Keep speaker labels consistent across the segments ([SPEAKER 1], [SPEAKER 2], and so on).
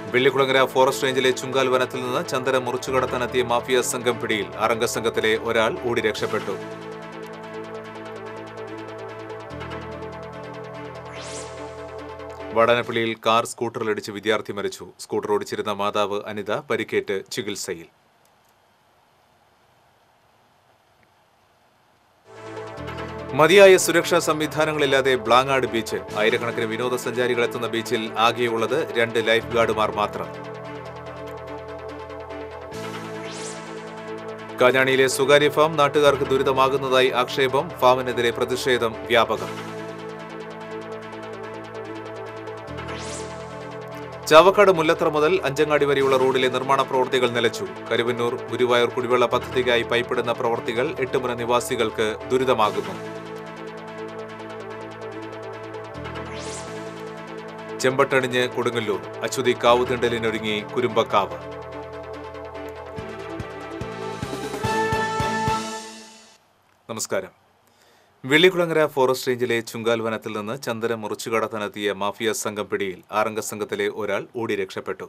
[SPEAKER 1] Vellikulangara forest റേഞ്ചിലെ ചുങ്കാൽ വനത്തിൽ നിന്ന് ചന്ദനം മുറിച്ചു കടത്താനെത്തിയ മാഫിയ സംഘം പിടിയിൽ അറംഗ സംഘത്തിലെ ഒരാൾ ഓടി രക്ഷപ്പെട്ടു വാടാനപ്പള്ളിയിൽ കാർ സ്കൂട്ടറിലിടിച്ച് വിദ്യാർത്ഥി മരിച്ചു സ്കൂട്ടർ ഓടിച്ചിരുന്ന മാതാവ് അനിത പരിക്കേറ്റ് ചികിത്സയിൽ മതിയായ സുരക്ഷാ സംവിധാനങ്ങളില്ലാതെ ബ്ലാങ്ങാട് ബീച്ച് ആയിരക്കണക്കിന് വിനോദസഞ്ചാരികൾ എത്തുന്ന ബീച്ചിൽ ആകെയുള്ളത് രണ്ട് ലൈഫ് ഗാർഡുമാർ മാത്രം കാഞ്ഞാണിയിലെ സ്വകാര്യ ഫാം നാട്ടുകാർക്ക് ദുരിതമാകുന്നതായി ആക്ഷേപം ഫാമിനെതിരെ പ്രതിഷേധം വ്യാപകം ചാവക്കാട് മുല്ലത്ര മുതൽ അഞ്ചങ്ങാടി വരെയുള്ള റോഡിലെ നിർമ്മാണ പ്രവൃത്തികൾ നിലച്ചു കരുവന്നൂർ ഗുരുവായൂർ കുടിവെള്ള പദ്ധതിക്കായി പൈപ്പിടുന്ന പ്രവൃത്തികൾ എട്ടുമുന നിവാസികൾക്ക് ദുരിതമാകുന്നു ചെമ്പട്ടണിഞ്ഞ് കൊടുങ്ങല്ലൂർ അച്യുതി കാവുതിണ്ടലിനൊരുങ്ങി കുരുമ്പക്കാവ് നമസ്കാരം വെള്ളിക്കുളങ്ങര ഫോറസ്റ്റ് റേഞ്ചിലെ ചുങ്കാൽ വനത്തിൽ നിന്ന് ചന്ദനം മുറിച്ചു കടത്താനെത്തിയ മാഫിയ സംഘം പിടിയിൽ ആറംഗ സംഘത്തിലെ ഒരാൾ ഓടി രക്ഷപ്പെട്ടു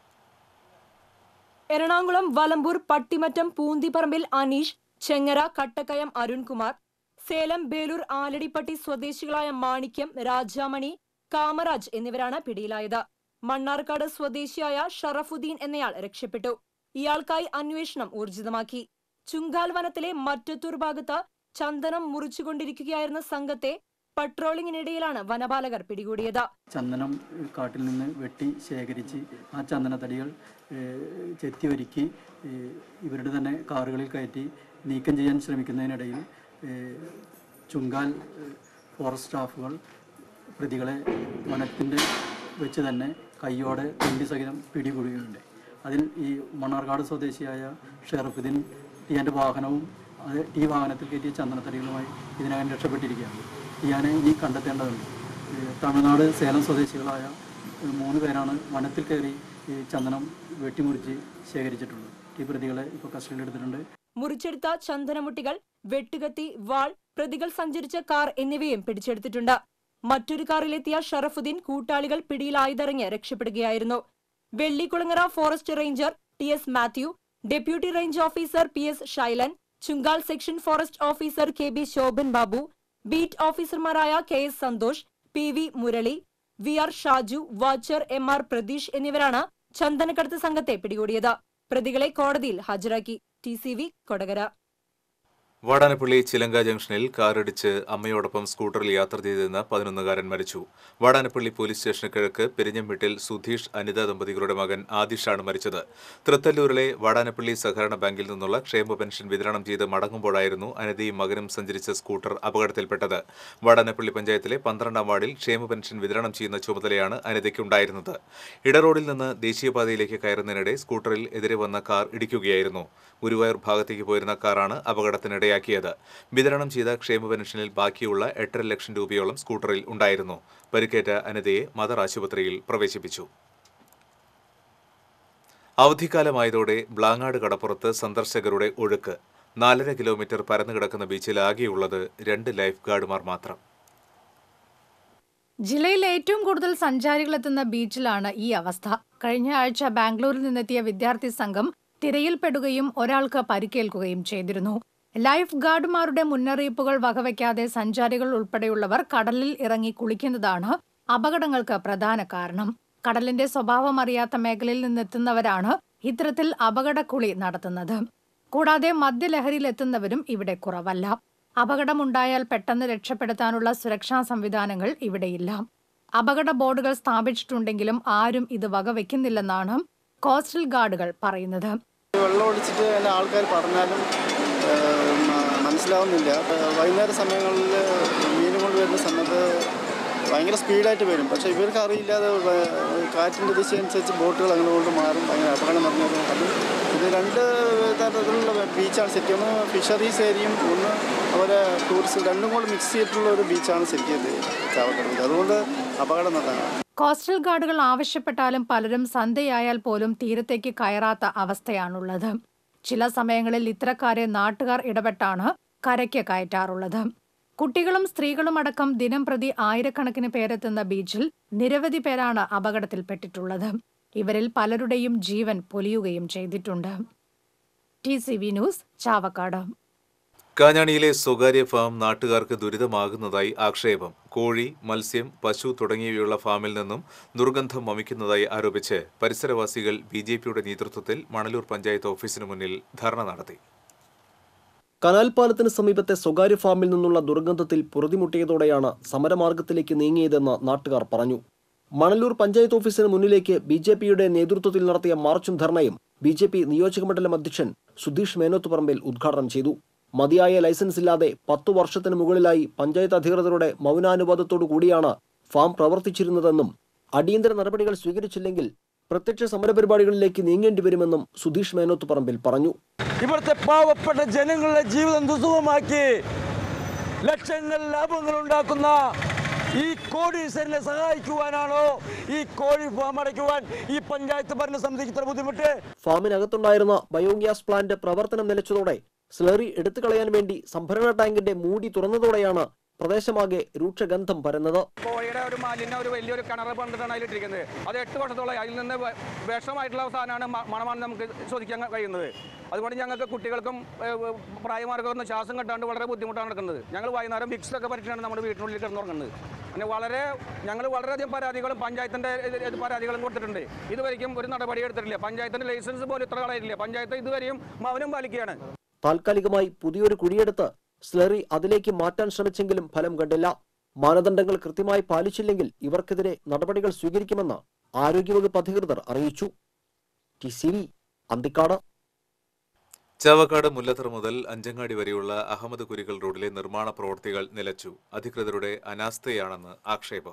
[SPEAKER 2] എറണാകുളം വലമ്പൂർ പട്ടിമറ്റം പൂന്തിപ്പറമ്പിൽ അനീഷ് ചെങ്ങര കട്ടക്കയം അരുൺകുമാർ സേലം ബേലൂർ ആലടിപ്പട്ടി സ്വദേശികളായ മാണിക്യം രാജാമണി കാമരാജ് എന്നിവരാണ് പിടിയിലായത് മണ്ണാർക്കാട് സ്വദേശിയായ ഷറഫുദ്ദീൻ എന്നയാൾ രക്ഷപ്പെട്ടു ഇയാൾക്കായി അന്വേഷണം ഊർജിതമാക്കി ചുങ്കാൽ വനത്തിലെ മറ്റത്തൂർ ഭാഗത്ത് ചന്ദനം മുറിച്ചുകൊണ്ടിരിക്കുകയായിരുന്ന സംഘത്തെ പട്രോളിംഗിനിടയിലാണ് വനപാലകർ പിടികൂടിയത്
[SPEAKER 3] ചന്ദനം കാട്ടിൽ നിന്ന് വെട്ടി ശേഖരിച്ച് ആ ചന്ദനത്തടികൾ ഏഹ്, ചെത്തി ഒരുക്കി ഏഹ്, ഇവരുടെ തന്നെ കാറുകളിൽ കയറ്റി നീക്കം ചെയ്യാൻ ശ്രമിക്കുന്നതിനിടയിൽ ഏഹ്, ചുങ്കാൽ ഏഹ്, ഫോറസ്റ്റ് സ്റ്റാഫുകൾ പ്രതികളെ വനത്തിൻ്റെ വെച്ച് തന്നെ കയ്യോടെ തൊണ്ടി സഹിതം പിടികൂടുകയുണ്ട് അതിൽ ഈ മണ്ണാർക്കാട് സ്വദേശിയായ ഷെറഫുദ്ദീൻ ഇയാൻ്റെ വാഹനവും അത് ഈ വാഹനത്തിൽ കയറ്റിയ ചന്ദനത്തടികളുമായി ഇതിനകം രക്ഷപ്പെട്ടിരിക്കുകയാണ് ഇയാനെ ഇനി കണ്ടെത്തേണ്ടതുണ്ട് ഏഹ് തമിഴ്നാട് സേലം സ്വദേശികളായ ഏഹ് മൂന്ന് പേരാണ് വനത്തിൽ കയറി ഈ ചന്ദനം വെട്ടിമുറിച്ച് ശേഖരിച്ചിട്ടുള്ളത് ഈ പ്രതികളെ ഇപ്പോൾ കസ്റ്റഡിയിലെടുത്തിട്ടുണ്ട്
[SPEAKER 2] മുറിച്ചെടുത്ത ചന്ദനമുട്ടികൾ വെട്ടുകത്തി വാൾ പ്രതികൾ സഞ്ചരിച്ച കാർ എന്നിവയും പിടിച്ചെടുത്തിട്ടുണ്ട് മറ്റൊരു കാറിലെത്തിയ ഷറഫുദ്ദീൻ കൂട്ടാളികൾ പിടിയിലായതിറങ്ങി രക്ഷപ്പെടുകയായിരുന്നു Vellikulangara forest ranger T S Mathew deputy range officer P S Shailan Chungal section forest officer K B Shobhan Babu beat ഓഫീസർമാരായ K S Santhosh P V Murali V R Shaju watcher M R Pratheesh എന്നിവരാണ് ചന്ദനക്കടത്ത് സംഘത്തെ പിടികൂടിയത് പ്രതികളെ കോടതിയിൽ ഹാജരാക്കി T C V Kodakara
[SPEAKER 1] Vadanappally Chilanka ജംഗ്ഷനിൽ കാറിടിച്ച് അമ്മയോടൊപ്പം സ്കൂട്ടറിൽ യാത്ര ചെയ്തിരുന്ന പതിനൊന്നുകാരൻ മരിച്ചു വാടാനപ്പള്ളി പോലീസ് സ്റ്റേഷന് കിഴക്ക് പെരിഞ്ഞംവീട്ടിൽ സുധീഷ് അനിത ദമ്പതികളുടെ മകൻ ആദിഷാണ് മരിച്ചത് തൃത്തല്ലൂരിലെ വാടാനപ്പള്ളി സഹകരണ ബാങ്കിൽ നിന്നുള്ള ക്ഷേമ പെൻഷൻ വിതരണം ചെയ്ത് മടങ്ങുമ്പോഴായിരുന്നു അനിതയും മകനും സഞ്ചരിച്ച സ്കൂട്ടർ അപകടത്തിൽപ്പെട്ടത് വാടാനപ്പള്ളി പഞ്ചായത്തിലെ പന്ത്രണ്ടാം വാർഡിൽ ക്ഷേമ പെൻഷൻ വിതരണം ചെയ്യുന്ന ചുമതലയാണ് അനിതയ്ക്കുണ്ടായിരുന്നത് ഇടറോഡിൽ നിന്ന് ദേശീയപാതയിലേക്ക് കയറുന്നതിനിടെ സ്കൂട്ടറിൽ എതിരെ വന്ന കാർ ഇടിക്കുകയായിരുന്നു ഗുരുവായൂർ ഭാഗത്തേക്ക് പോയിരുന്ന കാറാണ് അപകടത്തിനിടയാക്കിയത് വിതരണം ചെയ്ത ക്ഷേമ പെൻഷനിൽ ബാക്കിയുള്ള എട്ടര ലക്ഷം രൂപയോളം സ്കൂട്ടറിൽ ഉണ്ടായിരുന്നു പരിക്കേറ്റ അനിതയെ മദർ ആശുപത്രിയിൽ പ്രവേശിപ്പിച്ചു അവധിക്കാലമായതോടെ ബ്ലാങ്ങാട് കടപ്പുറത്ത് സന്ദർശകരുടെ ഒഴുക്ക് നാലര കിലോമീറ്റർ പരന്നു കിടക്കുന്ന ബീച്ചിൽ ആകെയുള്ളത് രണ്ട് ലൈഫ് ഗാർഡുമാർ മാത്രം
[SPEAKER 4] ജില്ലയിൽ ഏറ്റവും കൂടുതൽ സഞ്ചാരികൾ എത്തുന്ന ബീച്ചിലാണ് ഈ അവസ്ഥ കഴിഞ്ഞ ആഴ്ച ബാംഗ്ലൂരിൽ നിന്നെത്തിയ വിദ്യാർത്ഥി സംഘം തിരയിൽപ്പെടുകയും ഒരാൾക്ക് പരിക്കേൽക്കുകയും ചെയ്തിരുന്നു ലൈഫ് ഗാർഡുമാരുടെ മുന്നറിയിപ്പുകൾ വകവയ്ക്കാതെ സഞ്ചാരികൾ ഉൾപ്പെടെയുള്ളവർ കടലിൽ ഇറങ്ങി കുളിക്കുന്നതാണ് അപകടങ്ങൾക്ക് പ്രധാന കാരണം കടലിന്റെ സ്വഭാവം അറിയാത്ത മേഖലയിൽ നിന്നെത്തുന്നവരാണ് ഇത്തരത്തിൽ അപകടക്കുളി നടത്തുന്നത് കൂടാതെ മദ്യലഹരിയിലെത്തുന്നവരും ഇവിടെ കുറവല്ല അപകടമുണ്ടായാൽ പെട്ടെന്ന് രക്ഷപ്പെടുത്താനുള്ള സുരക്ഷാ സംവിധാനങ്ങൾ ഇവിടെയില്ല അപകട ബോർഡുകൾ സ്ഥാപിച്ചിട്ടുണ്ടെങ്കിലും ആരും ഇത് വകവെക്കുന്നില്ലെന്നാണ് കോസ്റ്റൽ ഗാർഡുകൾ പറയുന്നത്
[SPEAKER 5] വെള്ളം ഒടിച്ചിട്ട് തന്നെ ആൾക്കാർ പറഞ്ഞാലും ഏഹ്, മ- മനസ്സിലാവുന്നില്ല അപ്പോൾ വൈകുന്നേര സമയങ്ങളിൽ മീൻ കൊണ്ട് വരുന്ന സമയത്ത് ഭയങ്കര സ്പീഡായിട്ട് വരും പക്ഷേ ഇവർക്ക് അറിയില്ലാതെ വ- കാറ്റിൻ്റെ ദിശ അനുസരിച്ച് ബോട്ടുകൾ അങ്ങനെ കൊണ്ട് മാറും ഭയങ്കര അപകടം നടന്നു അത് ഇത് രണ്ട് തരത്തിലുള്ള ബീച്ചാണ് ശരിക്കും ഒന്ന് ഫിഷറീസ് ഏരിയയും ഒന്ന് അതുപോലെ ടൂറിസ്റ്റ് രണ്ടും കൂടെ മിക്സ് ചെയ്തിട്ടുള്ള ഒരു ബീച്ചാണ് ശരിക്കും ഇത് ചാവക്കാട് ബീച്ച് അതുകൊണ്ട് അപകടം നടന്നതാണ്
[SPEAKER 4] കോസ്റ്റൽ ഗാർഡുകൾ ആവശ്യപ്പെട്ടാലും പലരും സന്ധ്യയായാൽ പോലും തീരത്തേക്ക് കയറാത്ത അവസ്ഥയാണുള്ളത് ചില സമയങ്ങളിൽ ഇത്തരക്കാരെ നാട്ടുകാർ ഇടപെട്ടാണ് കരയ്ക്ക് കയറ്റാറുള്ളത് കുട്ടികളും സ്ത്രീകളും അടക്കം ദിനം പ്രതി ആയിരക്കണക്കിന് പേരെത്തുന്ന ബീച്ചിൽ നിരവധി പേരാണ് അപകടത്തിൽപ്പെട്ടിട്ടുള്ളത് ഇവരിൽ പലരുടെയും ജീവൻ പൊലിയുകയും ചെയ്തിട്ടുണ്ട് T C V news Chavakkad
[SPEAKER 1] കാഞ്ഞാണിയിലെ സ്വകാര്യ ഫാം നാട്ടുകാർക്ക് ദുരിതമാകുന്നതായി ആക്ഷേപം കോഴി മത്സ്യം പശു തുടങ്ങിയവയുള്ള ഫാമിൽ നിന്നും ദുർഗന്ധം വമിക്കുന്നതായി ആരോപിച്ച് പരിസരവാസികൾ ബി ജെ പിയുടെ നേതൃത്വത്തിൽ മണലൂർ പഞ്ചായത്ത് ഓഫീസിന് മുന്നിൽ ധർണ നടത്തി
[SPEAKER 6] കനാൽ പാലത്തിന് സമീപത്തെ സ്വകാര്യ ഫാമിൽ നിന്നുള്ള ദുർഗന്ധത്തിൽ പൊറുതിമുട്ടിയതോടെയാണ് സമരമാർഗത്തിലേക്ക് നീങ്ങിയതെന്ന് നാട്ടുകാർ പറഞ്ഞു മണലൂർ പഞ്ചായത്ത് ഓഫീസിന് മുന്നിലേക്ക് ബി ജെ പിയുടെ നേതൃത്വത്തിൽ നടത്തിയ മാർച്ചും ധർണയും ബി ജെ പി നിയോജകമണ്ഡലം അധ്യക്ഷൻ സുധീഷ് മേനോത്തുപറമ്പിൽ ഉദ്ഘാടനം ചെയ്തു മതിയായ ലൈസൻസ് ഇല്ലാതെ പത്തു വർഷത്തിന് മുകളിലായി പഞ്ചായത്ത് അധികൃതരുടെ മൗനാനുവാദത്തോടു കൂടിയാണ് ഫാം പ്രവർത്തിച്ചിരുന്നതെന്നും അടിയന്തര നടപടികൾ സ്വീകരിച്ചില്ലെങ്കിൽ പ്രത്യക്ഷ സമരപരിപാടികളിലേക്ക് നീങ്ങേണ്ടി വരുമെന്നും സുധീഷ് മേനോത്തുപറമ്പിൽ പറഞ്ഞു
[SPEAKER 7] ഇവിടുത്തെ പാവപ്പെട്ട ജനങ്ങളുടെ ജീവിതം ദുസ്സുഖമാക്കി ലക്ഷങ്ങൾ ലാഭങ്ങൾ ഉണ്ടാക്കുന്ന ഈ കോടീശ്വരനെ സഹായിക്കുവാനാണോ ഈ കോഴി ഫാം അടയ്ക്കുവാൻ ഈ പഞ്ചായത്ത് ഭരണസമിതിക്ക് ഇത്ര ബുദ്ധിമുട്ട്
[SPEAKER 6] ഫാമിനകത്തുണ്ടായിരുന്ന ബയോഗ്യാസ് പ്ലാന്റ് പ്രവർത്തനം നിലച്ചതോടെ സ്ലറി എടുത്തു കളയാൻ വേണ്ടി സംഭരണ ടാങ്കിന്റെ മൂടി തുറന്നതോടെയാണ് പ്രദേശമാകെ രൂക്ഷഗന്ധം പരന്നത്
[SPEAKER 8] കോഴിയുടെ ഒരു മാലിന്യം ഒരു വലിയൊരു കിണർ പണ്ടിട്ടാണ് അതിലിട്ടിരിക്കുന്നത് അത് എട്ട് വർഷത്തോളം അതിൽ നിന്ന് വെ- വിഷമായിട്ടുള്ള സാധനമാണ് മ- മണമാണ് നമുക്ക് ശ്വസിക്കാൻ കഴിയുന്നത് അതുകൊണ്ട് ഞങ്ങൾക്ക് കുട്ടികൾക്കും ഏഹ്, പ്രായമാർക്കൊന്നും ശ്വാസം കെട്ടാണ്ട് വളരെ ബുദ്ധിമുട്ടാണ് നടക്കുന്നത് ഞങ്ങൾ വൈകുന്നേരം വിക്സൊക്കെ പരീക്ഷയാണ് നമ്മുടെ വീട്ടിനുള്ളിൽ കിടന്നുറങ്ങുന്നത് അങ്ങനെ വളരെ ഞങ്ങൾ വളരെയധികം പരാതികളും പഞ്ചായത്തിൻ്റെ ഇത് പരാതികളും കൊടുത്തിട്ടുണ്ട് ഇതുവരെയും ഒരു നടപടി എടുത്തിട്ടില്ല പഞ്ചായത്തിൻ്റെ ലൈസൻസ് പോലും ഇത്ര കളയില്ല പഞ്ചായത്ത് ഇതുവരെയും മൗനം പാലിക്കുകയാണ്
[SPEAKER 6] താൽക്കാലികമായി പുതിയൊരു കുഴിയെടുത്ത് സ്ലറി അതിലേക്ക് മാറ്റാൻ ശ്രമിച്ചെങ്കിലും ഫലം കണ്ടില്ല മാനദണ്ഡങ്ങൾ കൃത്യമായി പാലിച്ചില്ലെങ്കിൽ ഇവർക്കെതിരെ നടപടികൾ സ്വീകരിക്കുമെന്ന് ആരോഗ്യവകുപ്പ് അധികൃതർ അറിയിച്ചു T C V Anthikkad
[SPEAKER 1] Chavakkad Mullathara മുതൽ അഞ്ചങ്ങാടി വരെയുള്ള അഹമ്മദ് കുരികൾ റോഡിലെ നിർമ്മാണ പ്രവൃത്തികൾ നിലച്ചു അധികൃതരുടെ അനാസ്ഥയാണെന്ന് ആക്ഷേപം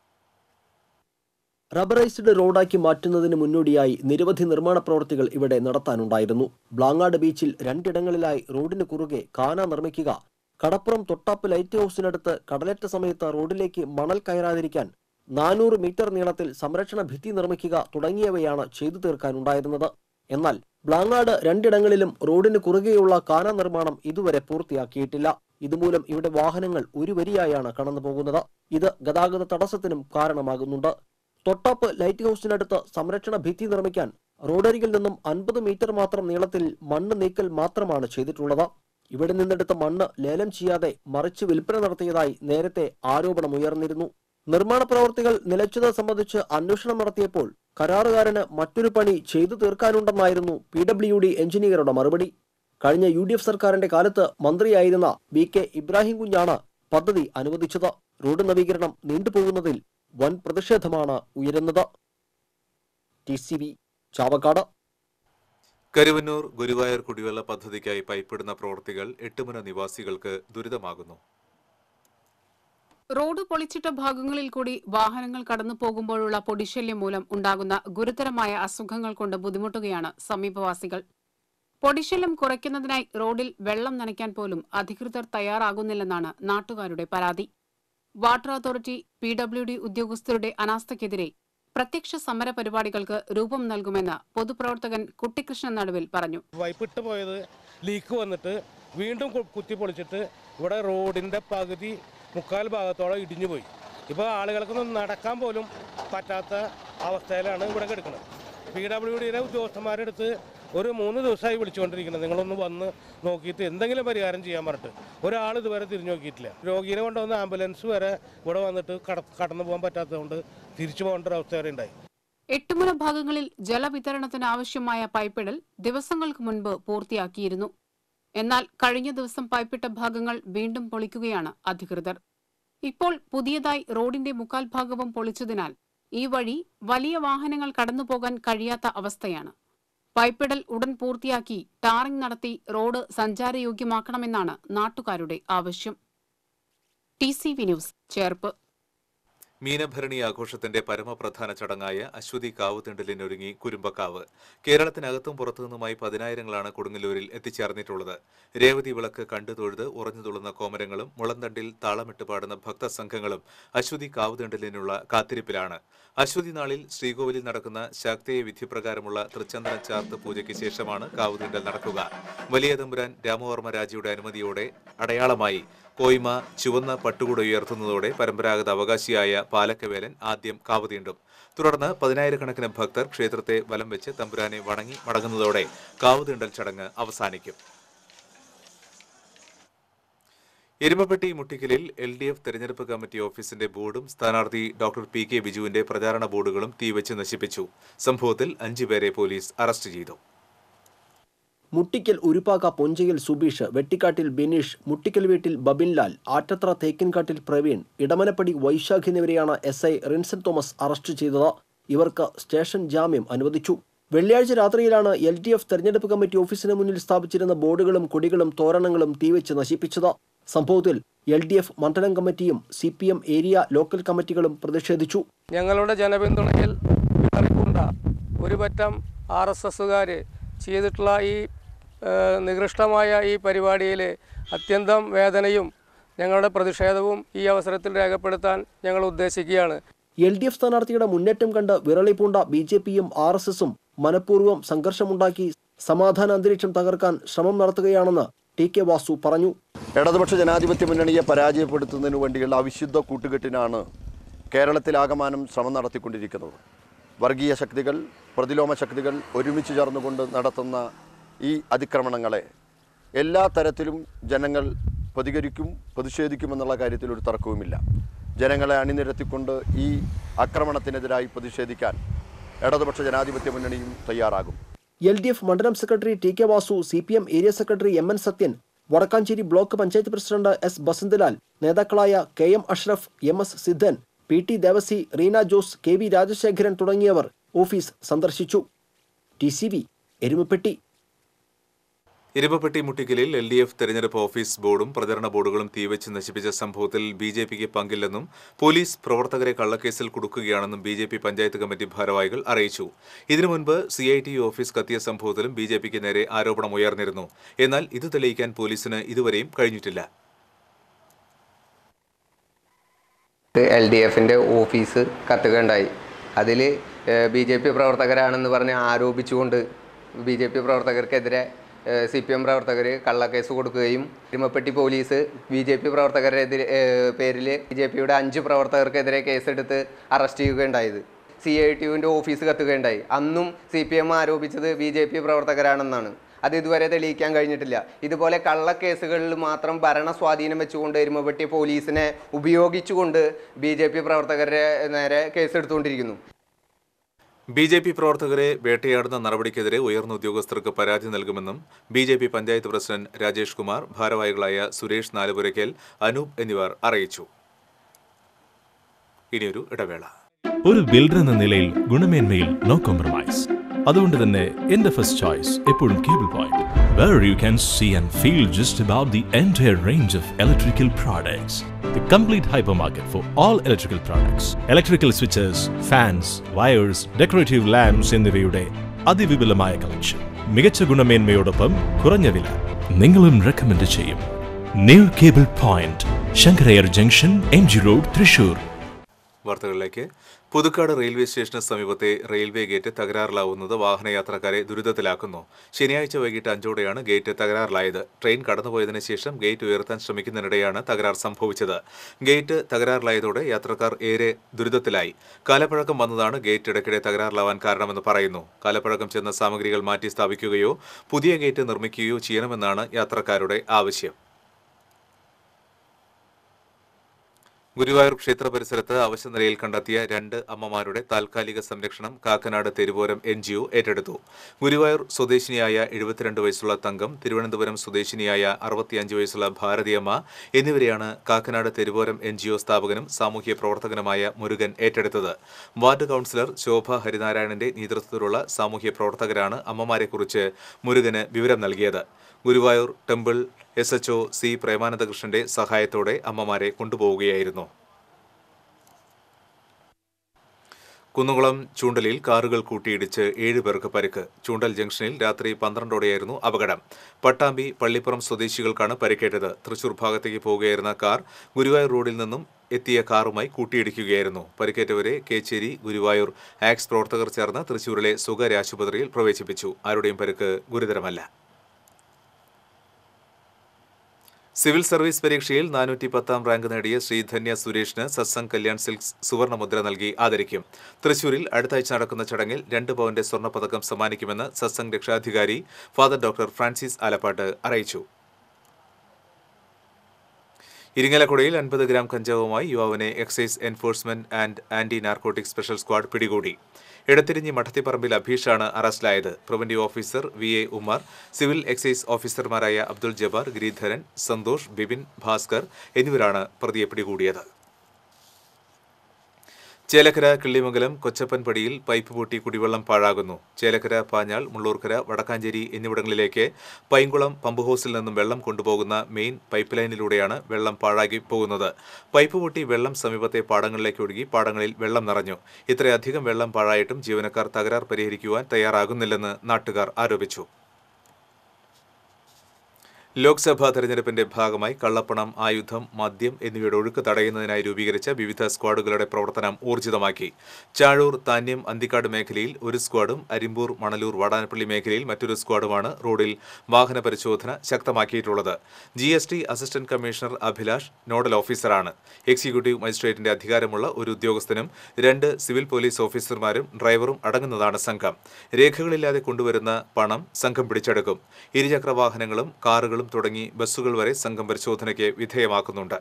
[SPEAKER 6] റബ്ബറൈസ്ഡ് റോഡാക്കി മാറ്റുന്നതിന് മുന്നോടിയായി നിരവധി നിർമ്മാണ പ്രവൃത്തികൾ ഇവിടെ നടത്താനുണ്ടായിരുന്നു ബ്ലാങ്ങാട് ബീച്ചിൽ രണ്ടിടങ്ങളിലായി റോഡിന് കുറുകെ കാന നിർമ്മിക്കുക കടപ്പുറം തൊട്ടാപ്പ് ലൈറ്റ് ഹൗസിനടുത്ത് കടലേറ്റ സമയത്ത് റോഡിലേക്ക് മണൽ കയറാതിരിക്കാൻ നാനൂറ് മീറ്റർ നീളത്തിൽ സംരക്ഷണ ഭിത്തി നിർമ്മിക്കുക തുടങ്ങിയവയാണ് ചെയ്തു തീർക്കാനുണ്ടായിരുന്നത് എന്നാൽ ബ്ലാങ്ങാട് രണ്ടിടങ്ങളിലും റോഡിന് കുറുകെയുള്ള കാന നിർമ്മാണം ഇതുവരെ പൂർത്തിയാക്കിയിട്ടില്ല ഇതുമൂലം ഇവിടെ വാഹനങ്ങൾ ഒരു വരിയായാണ് കടന്നു പോകുന്നത് ഇത് ഗതാഗത തടസ്സത്തിനും കാരണമാകുന്നുണ്ട് തൊട്ടാപ്പ് ലൈറ്റ് ഹൗസിനടുത്ത് സംരക്ഷണ ഭിത്തി നിർമ്മിക്കാൻ റോഡരികിൽ നിന്നും അൻപത് മീറ്റർ മാത്രം നീളത്തിൽ മണ്ണ് നീക്കൽ മാത്രമാണ് ചെയ്തിട്ടുള്ളത് ഇവിടെ നിന്നെടുത്ത മണ്ണ് ലേലം ചെയ്യാതെ മറിച്ച് വിൽപ്പന നടത്തിയതായി നേരത്തെ ആരോപണമുയർന്നിരുന്നു നിർമ്മാണ പ്രവർത്തികൾ നിലച്ചത് സംബന്ധിച്ച് അന്വേഷണം നടത്തിയപ്പോൾ കരാറുകാരന് മറ്റൊരു പണി ചെയ്തു തീർക്കാനുണ്ടെന്നായിരുന്നു പി ഡബ്ല്യു ഡി എഞ്ചിനീയറുടെ മറുപടി കഴിഞ്ഞ യു ഡി എഫ് സർക്കാരിന്റെ കാലത്ത് മന്ത്രിയായിരുന്ന ബി കെ ഇബ്രാഹിം കുഞ്ഞാണ് പദ്ധതി അനുവദിച്ചത് റോഡ് നവീകരണം നീണ്ടുപോകുന്നതിൽ വൻ പ്രതിഷേധമാണ് ഉയരുന്നത് T C B Chavakkad
[SPEAKER 1] Karuvannur Guruvayur കുടിവെള്ള പദ്ധതിക്കായി പൈപ്പിടുന്ന പ്രവൃത്തികൾ എട്ടുമുന നിവാസികൾക്ക് ദുരിതമാകുന്നു
[SPEAKER 9] റോഡ് പൊളിച്ചിട്ട ഭാഗങ്ങളിൽ കൂടി വാഹനങ്ങൾ കടന്നു പോകുമ്പോഴുള്ള പൊടിശല്യം മൂലം ഉണ്ടാകുന്ന ഗുരുതരമായ അസുഖങ്ങൾ കൊണ്ട് ബുദ്ധിമുട്ടുകയാണ് സമീപവാസികൾ പൊടിശല്യം കുറയ്ക്കുന്നതിനായി റോഡിൽ വെള്ളം നനയ്ക്കാൻ പോലും അധികൃതർ തയ്യാറാകുന്നില്ലെന്നാണ് നാട്ടുകാരുടെ പരാതി water authority P W D ഉദ്യോഗസ്ഥരുടെ അനാസ്ഥയ്ക്കെതിരെ പ്രത്യക്ഷ സമര പരിപാടികൾക്ക് രൂപം നൽകുമെന്ന് പൊതുപ്രവർത്തകൻ കുട്ടിക്കൃഷ്ണൻ നടുവിൽ പറഞ്ഞു
[SPEAKER 10] പൈപ്പിട്ട് പോയത് ലീക്ക് വന്നിട്ട് വീണ്ടും കു- കുത്തി പൊളിച്ചിട്ട് ഇവിടെ റോഡിൻ്റെ പകുതി മുക്കാൽ ഭാഗത്തോളം ഇടിഞ്ഞു പോയി ഇപ്പോൾ ആളുകൾക്കൊന്നും നടക്കാൻ പോലും പറ്റാത്ത അവസ്ഥയിലാണ് ഇവിടെ കിടക്കുന്നത് പി ഡബ്ല്യു ഡിയുടെ ഉദ്യോഗസ്ഥന്മാരെടുത്ത് ഒരു മൂന്ന് ദിവസമായി വിളിച്ചുകൊണ്ടിരിക്കുന്നത് നിങ്ങളൊന്ന് വന്ന് നോക്കിയിട്ട് എന്തെങ്കിലും പരിഹാരം ചെയ്യാൻ പറഞ്ഞിട്ട് ഒരാൾ ഇതുവരെ തിരിഞ്ഞു നോക്കിയിട്ടില്ല രോഗീനെ കൊണ്ടുവന്ന ആംബുലൻസ് വരെ ഇവിടെ വന്നിട്ട് കട കടന്നു പോകാൻ പറ്റാത്തതുകൊണ്ട് തിരിച്ചു പോകേണ്ട ഒരു അവസ്ഥ വരെ ഉണ്ടായി
[SPEAKER 9] എട്ടുമുന ഭാഗങ്ങളിൽ ജലവിതരണത്തിന് ആവശ്യമായ പൈപ്പിടൽ ദിവസങ്ങൾക്ക് മുൻപ് പൂർത്തിയാക്കിയിരുന്നു എന്നാൽ കഴിഞ്ഞ ദിവസം പൈപ്പിട്ട ഭാഗങ്ങൾ വീണ്ടും പൊളിക്കുകയാണ് അധികൃതർ ഇപ്പോൾ പുതിയതായി റോഡിന്റെ മുക്കാൽ ഭാഗവും പൊളിച്ചതിനാൽ ഈ വഴി വലിയ വാഹനങ്ങൾ കടന്നുപോകാൻ കഴിയാത്ത അവസ്ഥയാണ് പൈപ്പിടൽ ഉടൻ പൂർത്തിയാക്കി ടാറിംഗ് നടത്തി റോഡ് സഞ്ചാരയോഗ്യമാക്കണമെന്നാണ് നാട്ടുകാരുടെ ആവശ്യം T C V news Cherpu
[SPEAKER 1] Meenabharani ആഘോഷത്തിന്റെ പരമപ്രധാന ചടങ്ങായ അശ്വതി കാവുതിണ്ടലിനൊരുങ്ങി കുരുമ്പക്കാവ് കേരളത്തിനകത്തും പുറത്തുനിന്നുമായി പതിനായിരങ്ങളാണ് കൊടുങ്ങല്ലൂരിൽ എത്തിച്ചേർന്നിട്ടുള്ളത് രേവതി വിളക്ക് കണ്ടു തൊഴുത് ഉറഞ്ഞു തുള്ളുന്ന കോമരങ്ങളും മുളന്തണ്ടിൽ താളമിട്ട് പാടുന്ന ഭക്തസംഘങ്ങളും അശ്വതി കാവുതിണ്ടലിനുള്ള കാത്തിരിപ്പിലാണ് അശ്വതി നാളിൽ ശ്രീകോവിലിൽ നടക്കുന്ന ശാക്തേയ വിധിപ്രകാരമുള്ള തൃച്ചന്ദന ചാർത്ത് പൂജയ്ക്ക് ശേഷമാണ് കാവുതിണ്ടൽ നടക്കുക വലിയ തമ്പുരാൻ രാമവർമ്മ രാജയുടെ അനുമതിയോടെ അടയാളമായി കോയ്മ ചുവന്ന പട്ടുകൂട ഉയർത്തുന്നതോടെ പരമ്പരാഗത അവകാശിയായ പാലക്കവേലൻ ആദ്യം കാവ് തീണ്ടും തുടർന്ന് പതിനായിരക്കണക്കിന് ഭക്തർ ക്ഷേത്രത്തെ വലം വെച്ച് തമ്പുരാനെ വണങ്ങി മടങ്ങുന്നതോടെ കാവ് തീണ്ടൽ ചടങ്ങ് അവസാനിക്കും എരുമപ്പെട്ടി മുട്ടിക്കലിൽ എൽ ഡി എഫ് തെരഞ്ഞെടുപ്പ് കമ്മിറ്റി ഓഫീസിന്റെ ബോർഡും സ്ഥാനാർത്ഥി ഡോക്ടർ പി കെ ബിജുവിന്റെ പ്രചാരണ ബോർഡുകളും തീവച്ച് നശിപ്പിച്ചു സംഭവത്തിൽ അഞ്ചുപേരെ പോലീസ് അറസ്റ്റ് ചെയ്തു
[SPEAKER 6] മുട്ടിക്കൽ ഉരുപ്പാക്ക പൊഞ്ചയിൽ സുബീഷ് വെട്ടിക്കാട്ടിൽ ബിനീഷ് മുട്ടിക്കൽ വീട്ടിൽ ബബിൻലാൽ ആറ്റത്ര തേക്കിൻകാട്ടിൽ പ്രവീൺ ഇടമനപ്പടി വൈശാഖ് എന്നിവരെയാണ് S I Rinson Thomas arrest ചെയ്തത് ഇവർക്ക് സ്റ്റേഷൻ ജാമ്യം അനുവദിച്ചു വെള്ളിയാഴ്ച രാത്രിയിലാണ് എൽ ഡി എഫ് തെരഞ്ഞെടുപ്പ് കമ്മിറ്റി ഓഫീസിന് മുന്നിൽ സ്ഥാപിച്ചിരുന്ന ബോർഡുകളും കൊടികളും തോരണങ്ങളും തീവച്ച് നശിപ്പിച്ചത് സംഭവത്തിൽ എൽ ഡി എഫ് മണ്ഡലം കമ്മിറ്റിയും C P M area local കമ്മിറ്റികളും പ്രതിഷേധിച്ചു
[SPEAKER 11] ഞങ്ങളുടെ ജനപിന്തുണയിൽ ഇടറിക്കൊണ്ട ഒരു പറ്റം ആർ എസ് എസുകാർ ചെയ്തിട്ടുള്ള ഈ ഏഹ്, നികൃഷ്ടമായ ഈ പരിപാടിയിൽ അത്യന്തം വേദനയും ഞങ്ങളുടെ പ്രതിഷേധവും ഈ അവസരത്തിൽ രേഖപ്പെടുത്താൻ ഞങ്ങൾ ഉദ്ദേശിക്കുകയാണ്
[SPEAKER 6] എൽ ഡി എഫ് സ്ഥാനാർത്ഥിയുടെ മുന്നേറ്റം കണ്ട് വിറളി പൂണ്ട ബി ജെ പിയും ആർ എസ് എസും മനഃപൂർവ്വം സംഘർഷമുണ്ടാക്കി സമാധാന അന്തരീക്ഷം തകർക്കാൻ ശ്രമം നടത്തുകയാണെന്ന് ടി കെ വാസു പറഞ്ഞു
[SPEAKER 12] ഇടതുപക്ഷ ജനാധിപത്യ മുന്നണിയെ പരാജയപ്പെടുത്തുന്നതിനു വേണ്ടിയുള്ള അവിശുദ്ധ കൂട്ടുകെട്ടിനാണ് കേരളത്തിലാകമാനം ശ്രമം നടത്തിക്കൊണ്ടിരിക്കുന്നത് വർഗീയ ശക്തികൾ പ്രതിലോമ ശക്തികൾ ഒരുമിച്ച് ചേർന്നുകൊണ്ട് നടത്തുന്ന ഈ അതിക്രമണങ്ങളെ എല്ലാ തരത്തിലും ജനങ്ങൾ പ്രതികരിക്കും പ്രതിഷേധിക്കുമെന്നുള്ള കാര്യത്തിൽ ഒരു തർക്കവുമില്ല ജനങ്ങളെ അണിനിരത്തിക്കൊണ്ട് ഈ ആക്രമണത്തിനെതിരായി പ്രതിഷേധിക്കാൻ ഇടതുപക്ഷ ജനാധിപത്യ മുന്നണിയും തയ്യാറാകും
[SPEAKER 6] എൽ ഡി എഫ് മണ്ഡലം secretary T K Vasu C P M area secretary M N Sathyan Vadakkanchery block panchayat president S Basanthalal നേതാക്കളായ K M Ashraf M S Sidhan P T Devasi Reena Jose K V Rajasekharan തുടങ്ങിയവർ ഓഫീസ് സന്ദർശിച്ചു T C V Erumapetty
[SPEAKER 1] Erumapetty മുട്ടിക്കലിൽ എൽ ഡി എഫ് തെരഞ്ഞെടുപ്പ് office ബോർഡും പ്രചരണ ബോർഡുകളും തീവച്ച് നശിപ്പിച്ച സംഭവത്തിൽ ബി ജെ പിക്ക് പങ്കില്ലെന്നും പോലീസ് പ്രവർത്തകരെ കള്ളക്കേസിൽ കുടുക്കുകയാണെന്നും B J P panchayat committee ഭാരവാഹികൾ അറിയിച്ചു ഇതിനു മുൻപ് സി ഐ ടി ഓഫീസ് കത്തിയ സംഭവത്തിലും ബി ജെ പിക്ക് നേരെ ആരോപണം ഉയർന്നിരുന്നു എന്നാൽ ഇത് തെളിയിക്കാൻ പോലീസിന് ഇതുവരെയും കഴിഞ്ഞിട്ടില്ല
[SPEAKER 13] എൽ ഡി എഫിൻ്റെ ഓഫീസ് കത്തുകയുണ്ടായി അതിൽ ബി ജെ പി പ്രവർത്തകരാണെന്ന് പറഞ്ഞ് ആരോപിച്ചുകൊണ്ട് ബി ജെ പി പ്രവർത്തകർക്കെതിരെ സി പി എം പ്രവർത്തകർ കള്ളക്കേസ് കൊടുക്കുകയും തിരുമപ്പെട്ടി പോലീസ് ബി ജെ പി പ്രവർത്തകരെതിരെ പേരിൽ ബി ജെ പിയുടെ അഞ്ച് പ്രവർത്തകർക്കെതിരെ കേസെടുത്ത് അറസ്റ്റ് ചെയ്യുകയുണ്ടായത് സി ഐ ടി യുവിൻ്റെ ഓഫീസ് കത്തുകയുണ്ടായി അന്നും സി പി എം ആരോപിച്ചത് ബി ജെ പി പ്രവർത്തകരാണെന്നാണ് അത് ഇതുവരെ തെളിയിക്കാൻ കഴിഞ്ഞിട്ടില്ല ഇതുപോലെ കള്ളക്കേസുകളിൽ മാത്രം ഭരണ സ്വാധീനം വെച്ചുകൊണ്ട് എരുമപ്പെട്ടി പോലീസിനെ ഉപയോഗിച്ചുകൊണ്ട് ബി ജെ പി പ്രവർത്തകരുടെ നേരെ കേസെടുത്തുകൊണ്ടിരിക്കുന്നു
[SPEAKER 1] ബി ജെ പി പ്രവർത്തകരെ വേട്ടയാടുന്ന നടപടിക്കെതിരെ ഉയർന്ന ഉദ്യോഗസ്ഥർക്ക് പരാതി നൽകുമെന്നും B J P panchayat president Rajesh Kumar ഭാരവാഹികളായ സുരേഷ് നാലുപുരയ്ക്കൽ അനൂപ് എന്നിവർ അറിയിച്ചു ഇനിയൊരു ഇടവേള
[SPEAKER 14] ഒരു ബിൽഡർ എന്ന നിലയിൽ ഗുണമേന്മയിൽ നോ കോംപ്രമൈസ് അതുകൊണ്ട് തന്നെ എന്റെ ഫസ്റ്റ് ചോയ്സ് എപ്പോഴും cable point where you can see and feel just about the entire range of electrical products the complete hypermarket for all electrical products electrical switches fans wires decorative lamps എന്നിവയുടെ അതിവിപുലമായ collection മികച്ച ഗുണമേന്മയോടൊപ്പം കുറഞ്ഞ വില നിങ്ങളും recommend ചെയ്യും new cable point Sankarayyar junction M G road Thrissur
[SPEAKER 1] വാർത്തകളിലേക്ക് Puthukkad railway സ്റ്റേഷന് സമീപത്തെ railway gate തകരാറിലാവുന്നത് വാഹനയാത്രക്കാരെ ദുരിതത്തിലാക്കുന്നു ശനിയാഴ്ച വൈകിട്ട് അഞ്ചോടെയാണ് ഗേറ്റ് തകരാറിലായത് ട്രെയിൻ കടന്നുപോയതിനു ശേഷം ഗേറ്റ് ഉയർത്താൻ ശ്രമിക്കുന്നതിനിടെയാണ് തകരാർ സംഭവിച്ചത് ഗേറ്റ് തകരാറിലായതോടെ യാത്രക്കാർ ഏറെ ദുരിതത്തിലായി കാലപ്പഴക്കം വന്നതാണ് ഗേറ്റ് ഇടയ്ക്കിടെ തകരാറിലാവാൻ കാരണമെന്ന് പറയുന്നു കാലപ്പഴക്കം ചെന്ന സാമഗ്രികൾ മാറ്റി സ്ഥാപിക്കുകയോ പുതിയ ഗേറ്റ് നിർമ്മിക്കുകയോ ചെയ്യണമെന്നാണ് യാത്രക്കാരുടെ ആവശ്യം ഗുരുവായൂർ ക്ഷേത്ര പരിസരത്ത് അവശനിലയിൽ കണ്ടെത്തിയ രണ്ട് അമ്മമാരുടെ താൽക്കാലിക സംരക്ഷണം Kakkanad Theruvoram N G O ഏറ്റെടുത്തു ഗുരുവായൂർ സ്വദേശിനിയായ എഴുപത്തിരണ്ട് വയസ്സുള്ള തങ്കം തിരുവനന്തപുരം സ്വദേശിനിയായ അറുപത്തിയഞ്ച് വയസ്സുള്ള ഭാരതിയമ്മ എന്നിവരെയാണ് Kakkanad Theruvoram N G O സ്ഥാപകനും സാമൂഹ്യ പ്രവർത്തകനുമായ മുരുകൻ ഏറ്റെടുത്തത് വാർഡ് കൗൺസിലർ ശോഭ ഹരിനാരായണന്റെ നേതൃത്വത്തിലുള്ള സാമൂഹ്യ പ്രവർത്തകരാണ് അമ്മമാരെക്കുറിച്ച് മുരുകന് വിവരം നൽകിയത് Guruvayur temple S H O C പ്രേമാനന്ദകൃഷ്ണന്റെ സഹായത്തോടെ അമ്മമാരെ കൊണ്ടുപോവുകയായിരുന്നു കുന്നുകുളം ചൂണ്ടലിൽ കാറുകൾ കൂട്ടിയിടിച്ച് ഏഴ് പേർക്ക് പരിക്ക് ചൂണ്ടൽ ജംഗ്ഷനിൽ രാത്രി പന്ത്രണ്ടോടെയായിരുന്നു അപകടം പട്ടാമ്പി പള്ളിപ്പുറം സ്വദേശികൾക്കാണ് പരിക്കേറ്റത് തൃശൂർ ഭാഗത്തേക്ക് പോവുകയായിരുന്ന കാർ ഗുരുവായൂർ റോഡിൽ നിന്നും എത്തിയ കാറുമായി കൂട്ടിയിടിക്കുകയായിരുന്നു പരിക്കേറ്റവരെ കേച്ചേരി ഗുരുവായൂർ ആക്സ് പ്രവർത്തകർ ചേർന്ന് തൃശൂരിലെ സ്വകാര്യ ആശുപത്രിയിൽ പ്രവേശിപ്പിച്ചു ആരുടെയും പരിക്ക് ഗുരുതരമല്ല സിവിൽ സർവീസ് പരീക്ഷയിൽ നാനൂറ്റി പത്താം റാങ്ക് നേടിയ ശ്രീധന്യ സുരേഷിന് സത്സംഗ് കല്യാൺ സിൽക്സ് സുവർണ മുദ്ര നൽകി ആദരിക്കും തൃശൂരിൽ അടുത്ത ആഴ്ച നടക്കുന്ന ചടങ്ങിൽ രണ്ട് പവന്റെ സ്വർണ്ണ സമ്മാനിക്കുമെന്ന് സത്സംഗ് രക്ഷാധികാരി ഫാദർ ഡോക്ടർ ഫ്രാൻസിസ് ആലപ്പാട്ട് അറിയിച്ചു ഇരിങ്ങലക്കുടയിൽ അൻപത് ഗ്രാം കഞ്ചാവുമായി യുവാവിനെ excise enforcement and anti narcotic special squad പിടികൂടി എടത്തിരിഞ്ഞി മഠത്തിപ്പറമ്പിൽ അഭീഷാണ് അറസ്റ്റിലായത് preventive officer V A Umar civil excise ഓഫീസർമാരായ അബ്ദുൾ ജബ്ബാർ ഗിരിധരൻ സന്തോഷ് ബിപിൻ ഭാസ്കർ എന്നിവരാണ് പ്രതിയെ പിടികൂടിയത് ചേലക്കര കിള്ളിമംഗലം കൊച്ചപ്പൻപടിയിൽ പൈപ്പ് പൊട്ടി കുടിവെള്ളം പാഴാകുന്നു ചേലക്കര പാഞ്ഞാൾ മുള്ളൂർക്കര വടക്കാഞ്ചേരി എന്നിവിടങ്ങളിലേക്ക് പൈങ്കുളം പമ്പ് ഹൗസിൽ നിന്നും വെള്ളം കൊണ്ടുപോകുന്ന മെയിൻ പൈപ്പ് ലൈനിലൂടെയാണ് വെള്ളം പാഴാക്കി പോകുന്നത് പൈപ്പ് പൊട്ടി വെള്ളം സമീപത്തെ പാടങ്ങളിലേക്ക് ഒഴുകി പാടങ്ങളിൽ വെള്ളം നിറഞ്ഞു ഇത്രയധികം വെള്ളം പാഴായിട്ടും ജീവനക്കാർ തകരാർ പരിഹരിക്കുവാൻ തയ്യാറാകുന്നില്ലെന്ന് നാട്ടുകാർ ആരോപിച്ചു ലോക്സഭാ തെരഞ്ഞെടുപ്പിന്റെ ഭാഗമായി കള്ളപ്പണം ആയുധം മദ്യം എന്നിവയുടെ ഒഴുക്ക് തടയുന്നതിനായി രൂപീകരിച്ച വിവിധ സ്ക്വാഡുകളുടെ പ്രവർത്തനം ഊർജിതമാക്കി ചാഴൂർ താന്യം അന്തിക്കാട് മേഖലയിൽ ഒരു സ്ക്വാഡും അരിമ്പൂർ മണലൂർ വാടാനപ്പള്ളി മേഖലയിൽ മറ്റൊരു സ്ക്വാഡുമാണ് റോഡിൽ വാഹന പരിശോധന ശക്തമാക്കിയിട്ടുള്ളത് G S T assistant commissioner Abhilash nodal ഓഫീസറാണ് എക്സിക്യൂട്ടീവ് മജിസ്ട്രേറ്റിന്റെ അധികാരമുള്ള ഒരു ഉദ്യോഗസ്ഥനും രണ്ട് സിവിൽ പോലീസ് ഓഫീസർമാരും ഡ്രൈവറും അടങ്ങുന്നതാണ് സംഘം രേഖകളില്ലാതെ കൊണ്ടുവരുന്ന പണം സംഘം പിടിച്ചെടുക്കും ഇരുചക്ര വാഹനങ്ങളും കാറുകളും തുടങ്ങി ബസ്സുകൾ വരെ സംഘം പരിശോധനയ്ക്ക് വിധേയമാക്കുന്നുണ്ട്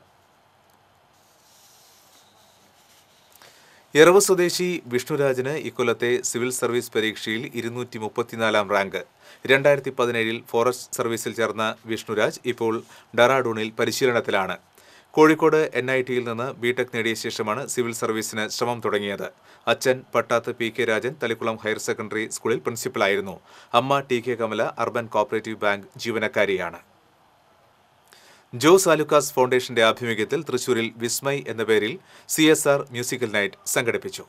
[SPEAKER 1] എറവ് സ്വദേശി വിഷ്ണുരാജിന് ഇക്കൊല്ലത്തെ സിവിൽ സർവീസ് പരീക്ഷയിൽ ഇരുന്നൂറ്റി മുപ്പത്തിനാലാം റാങ്ക് രണ്ടായിരത്തി പതിനേഴിൽ ഫോറസ്റ്റ് സർവീസിൽ ചേർന്ന വിഷ്ണുരാജ് ഇപ്പോൾ ഡറാഡൂണിൽ പരിശീലനത്തിലാണ് കോഴിക്കോട് എൻ ഐ ടിയിൽ നിന്ന് ബിടെക് നേടിയ ശേഷമാണ് സിവിൽ സർവീസിന് ശ്രമം തുടങ്ങിയത് അച്ഛൻ Pattath P K Rajan Thalikulam higher secondary സ്കൂളിൽ പ്രിൻസിപ്പലായിരുന്നു അമ്മ T K Kamala urban cooperative bank ജീവനക്കാരിയാണ് ജോസ് ആലുക്കാസ് ഫൗണ്ടേഷന്റെ ആഭിമുഖ്യത്തിൽ തൃശൂരിൽ വിസ്മയ് എന്ന പേരിൽ C S R musical night സംഘടിപ്പിച്ചു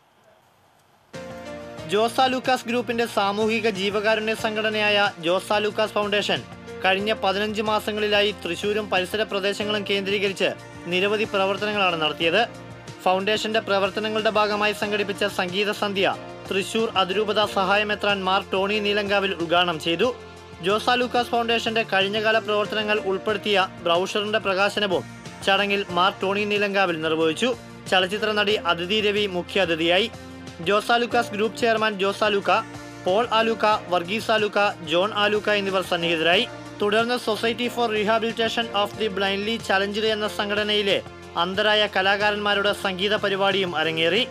[SPEAKER 15] ജോസ ലൂക്കാസ് ഗ്രൂപ്പിന്റെ സാമൂഹിക ജീവകാരുണ്യ സംഘടനയായ ജോസ ലൂക്കാസ് ഫൗണ്ടേഷൻ കഴിഞ്ഞ പതിനഞ്ച് മാസങ്ങളിലായി തൃശൂരും പരിസര പ്രദേശങ്ങളും കേന്ദ്രീകരിച്ച് നിരവധി പ്രവർത്തനങ്ങളാണ് നടത്തിയത് ഫൗണ്ടേഷന്റെ പ്രവർത്തനങ്ങളുടെ ഭാഗമായി സംഘടിപ്പിച്ച സംഗീത സന്ധ്യ തൃശൂർ അതിരൂപത സഹായമെത്രാൻ മാർ ടോണി നീലങ്കാവിൽ ഉദ്ഘാടനം ചെയ്തു ജോസ ലൂക്കാസ് ഫൗണ്ടേഷന്റെ കഴിഞ്ഞകാല പ്രവർത്തനങ്ങൾ ഉൾപ്പെടുത്തിയ ബ്രൗഷറിന്റെ പ്രകാശനവും ചടങ്ങിൽ മാർ ടോണി നീലങ്കാവിൽ നിർവഹിച്ചു ചലച്ചിത്ര നടി അതിഥി രവി മുഖ്യാതിഥിയായി ജോസ് ആലുക്കാസ് ഗ്രൂപ്പ് ചെയർമാൻ ജോസ് ആലുക്ക പോൾ ആലുക്ക വർഗീസ് ആലുക്ക ജോൺ ആലുക്ക എന്നിവർ സന്നിഹിതരായി തുടർന്ന് society for rehabilitation of the blindly challenger എന്ന സംഘടനയിലെ അന്തരായ കലാകാരന്മാരുടെ സംഗീത പരിപാടിയും അരങ്ങേറി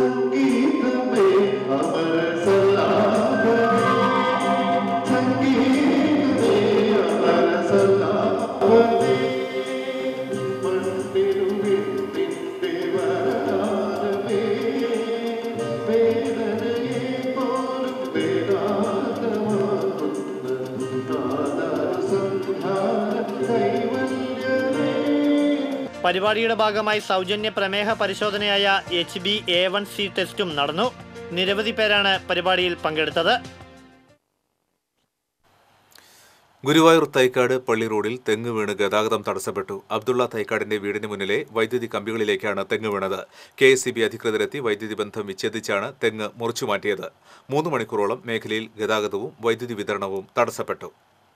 [SPEAKER 15] പരിപാടിയുടെ ഭാഗമായി സൗജന്യ പ്രമേഹ പരിശോധനയായ H B A one C ടെസ്റ്റും നടന്നു നിരവധി പേരാണ് പരിപാടിയിൽ പങ്കെടുത്തത്
[SPEAKER 1] ഗുരുവായൂർ തൈക്കാട് പള്ളി റോഡിൽ തെങ്ങ് വീണ് ഗതാഗതം തടസ്സപ്പെട്ടു അബ്ദുള്ള തൈക്കാടിന്റെ വീടിന് മുന്നിലെ വൈദ്യുതി കമ്പികളിലേക്കാണ് തെങ്ങ് വീണത് കെ എസ് അധികൃതരെത്തി വൈദ്യുതി ബന്ധം വിച്ഛേദിച്ചാണ് തെങ്ങ് മുറിച്ചു മാറ്റിയത് മൂന്ന് മണിക്കൂറോളം മേഖലയിൽ ഗതാഗതവും വൈദ്യുതി വിതരണവും തടസ്സപ്പെട്ടു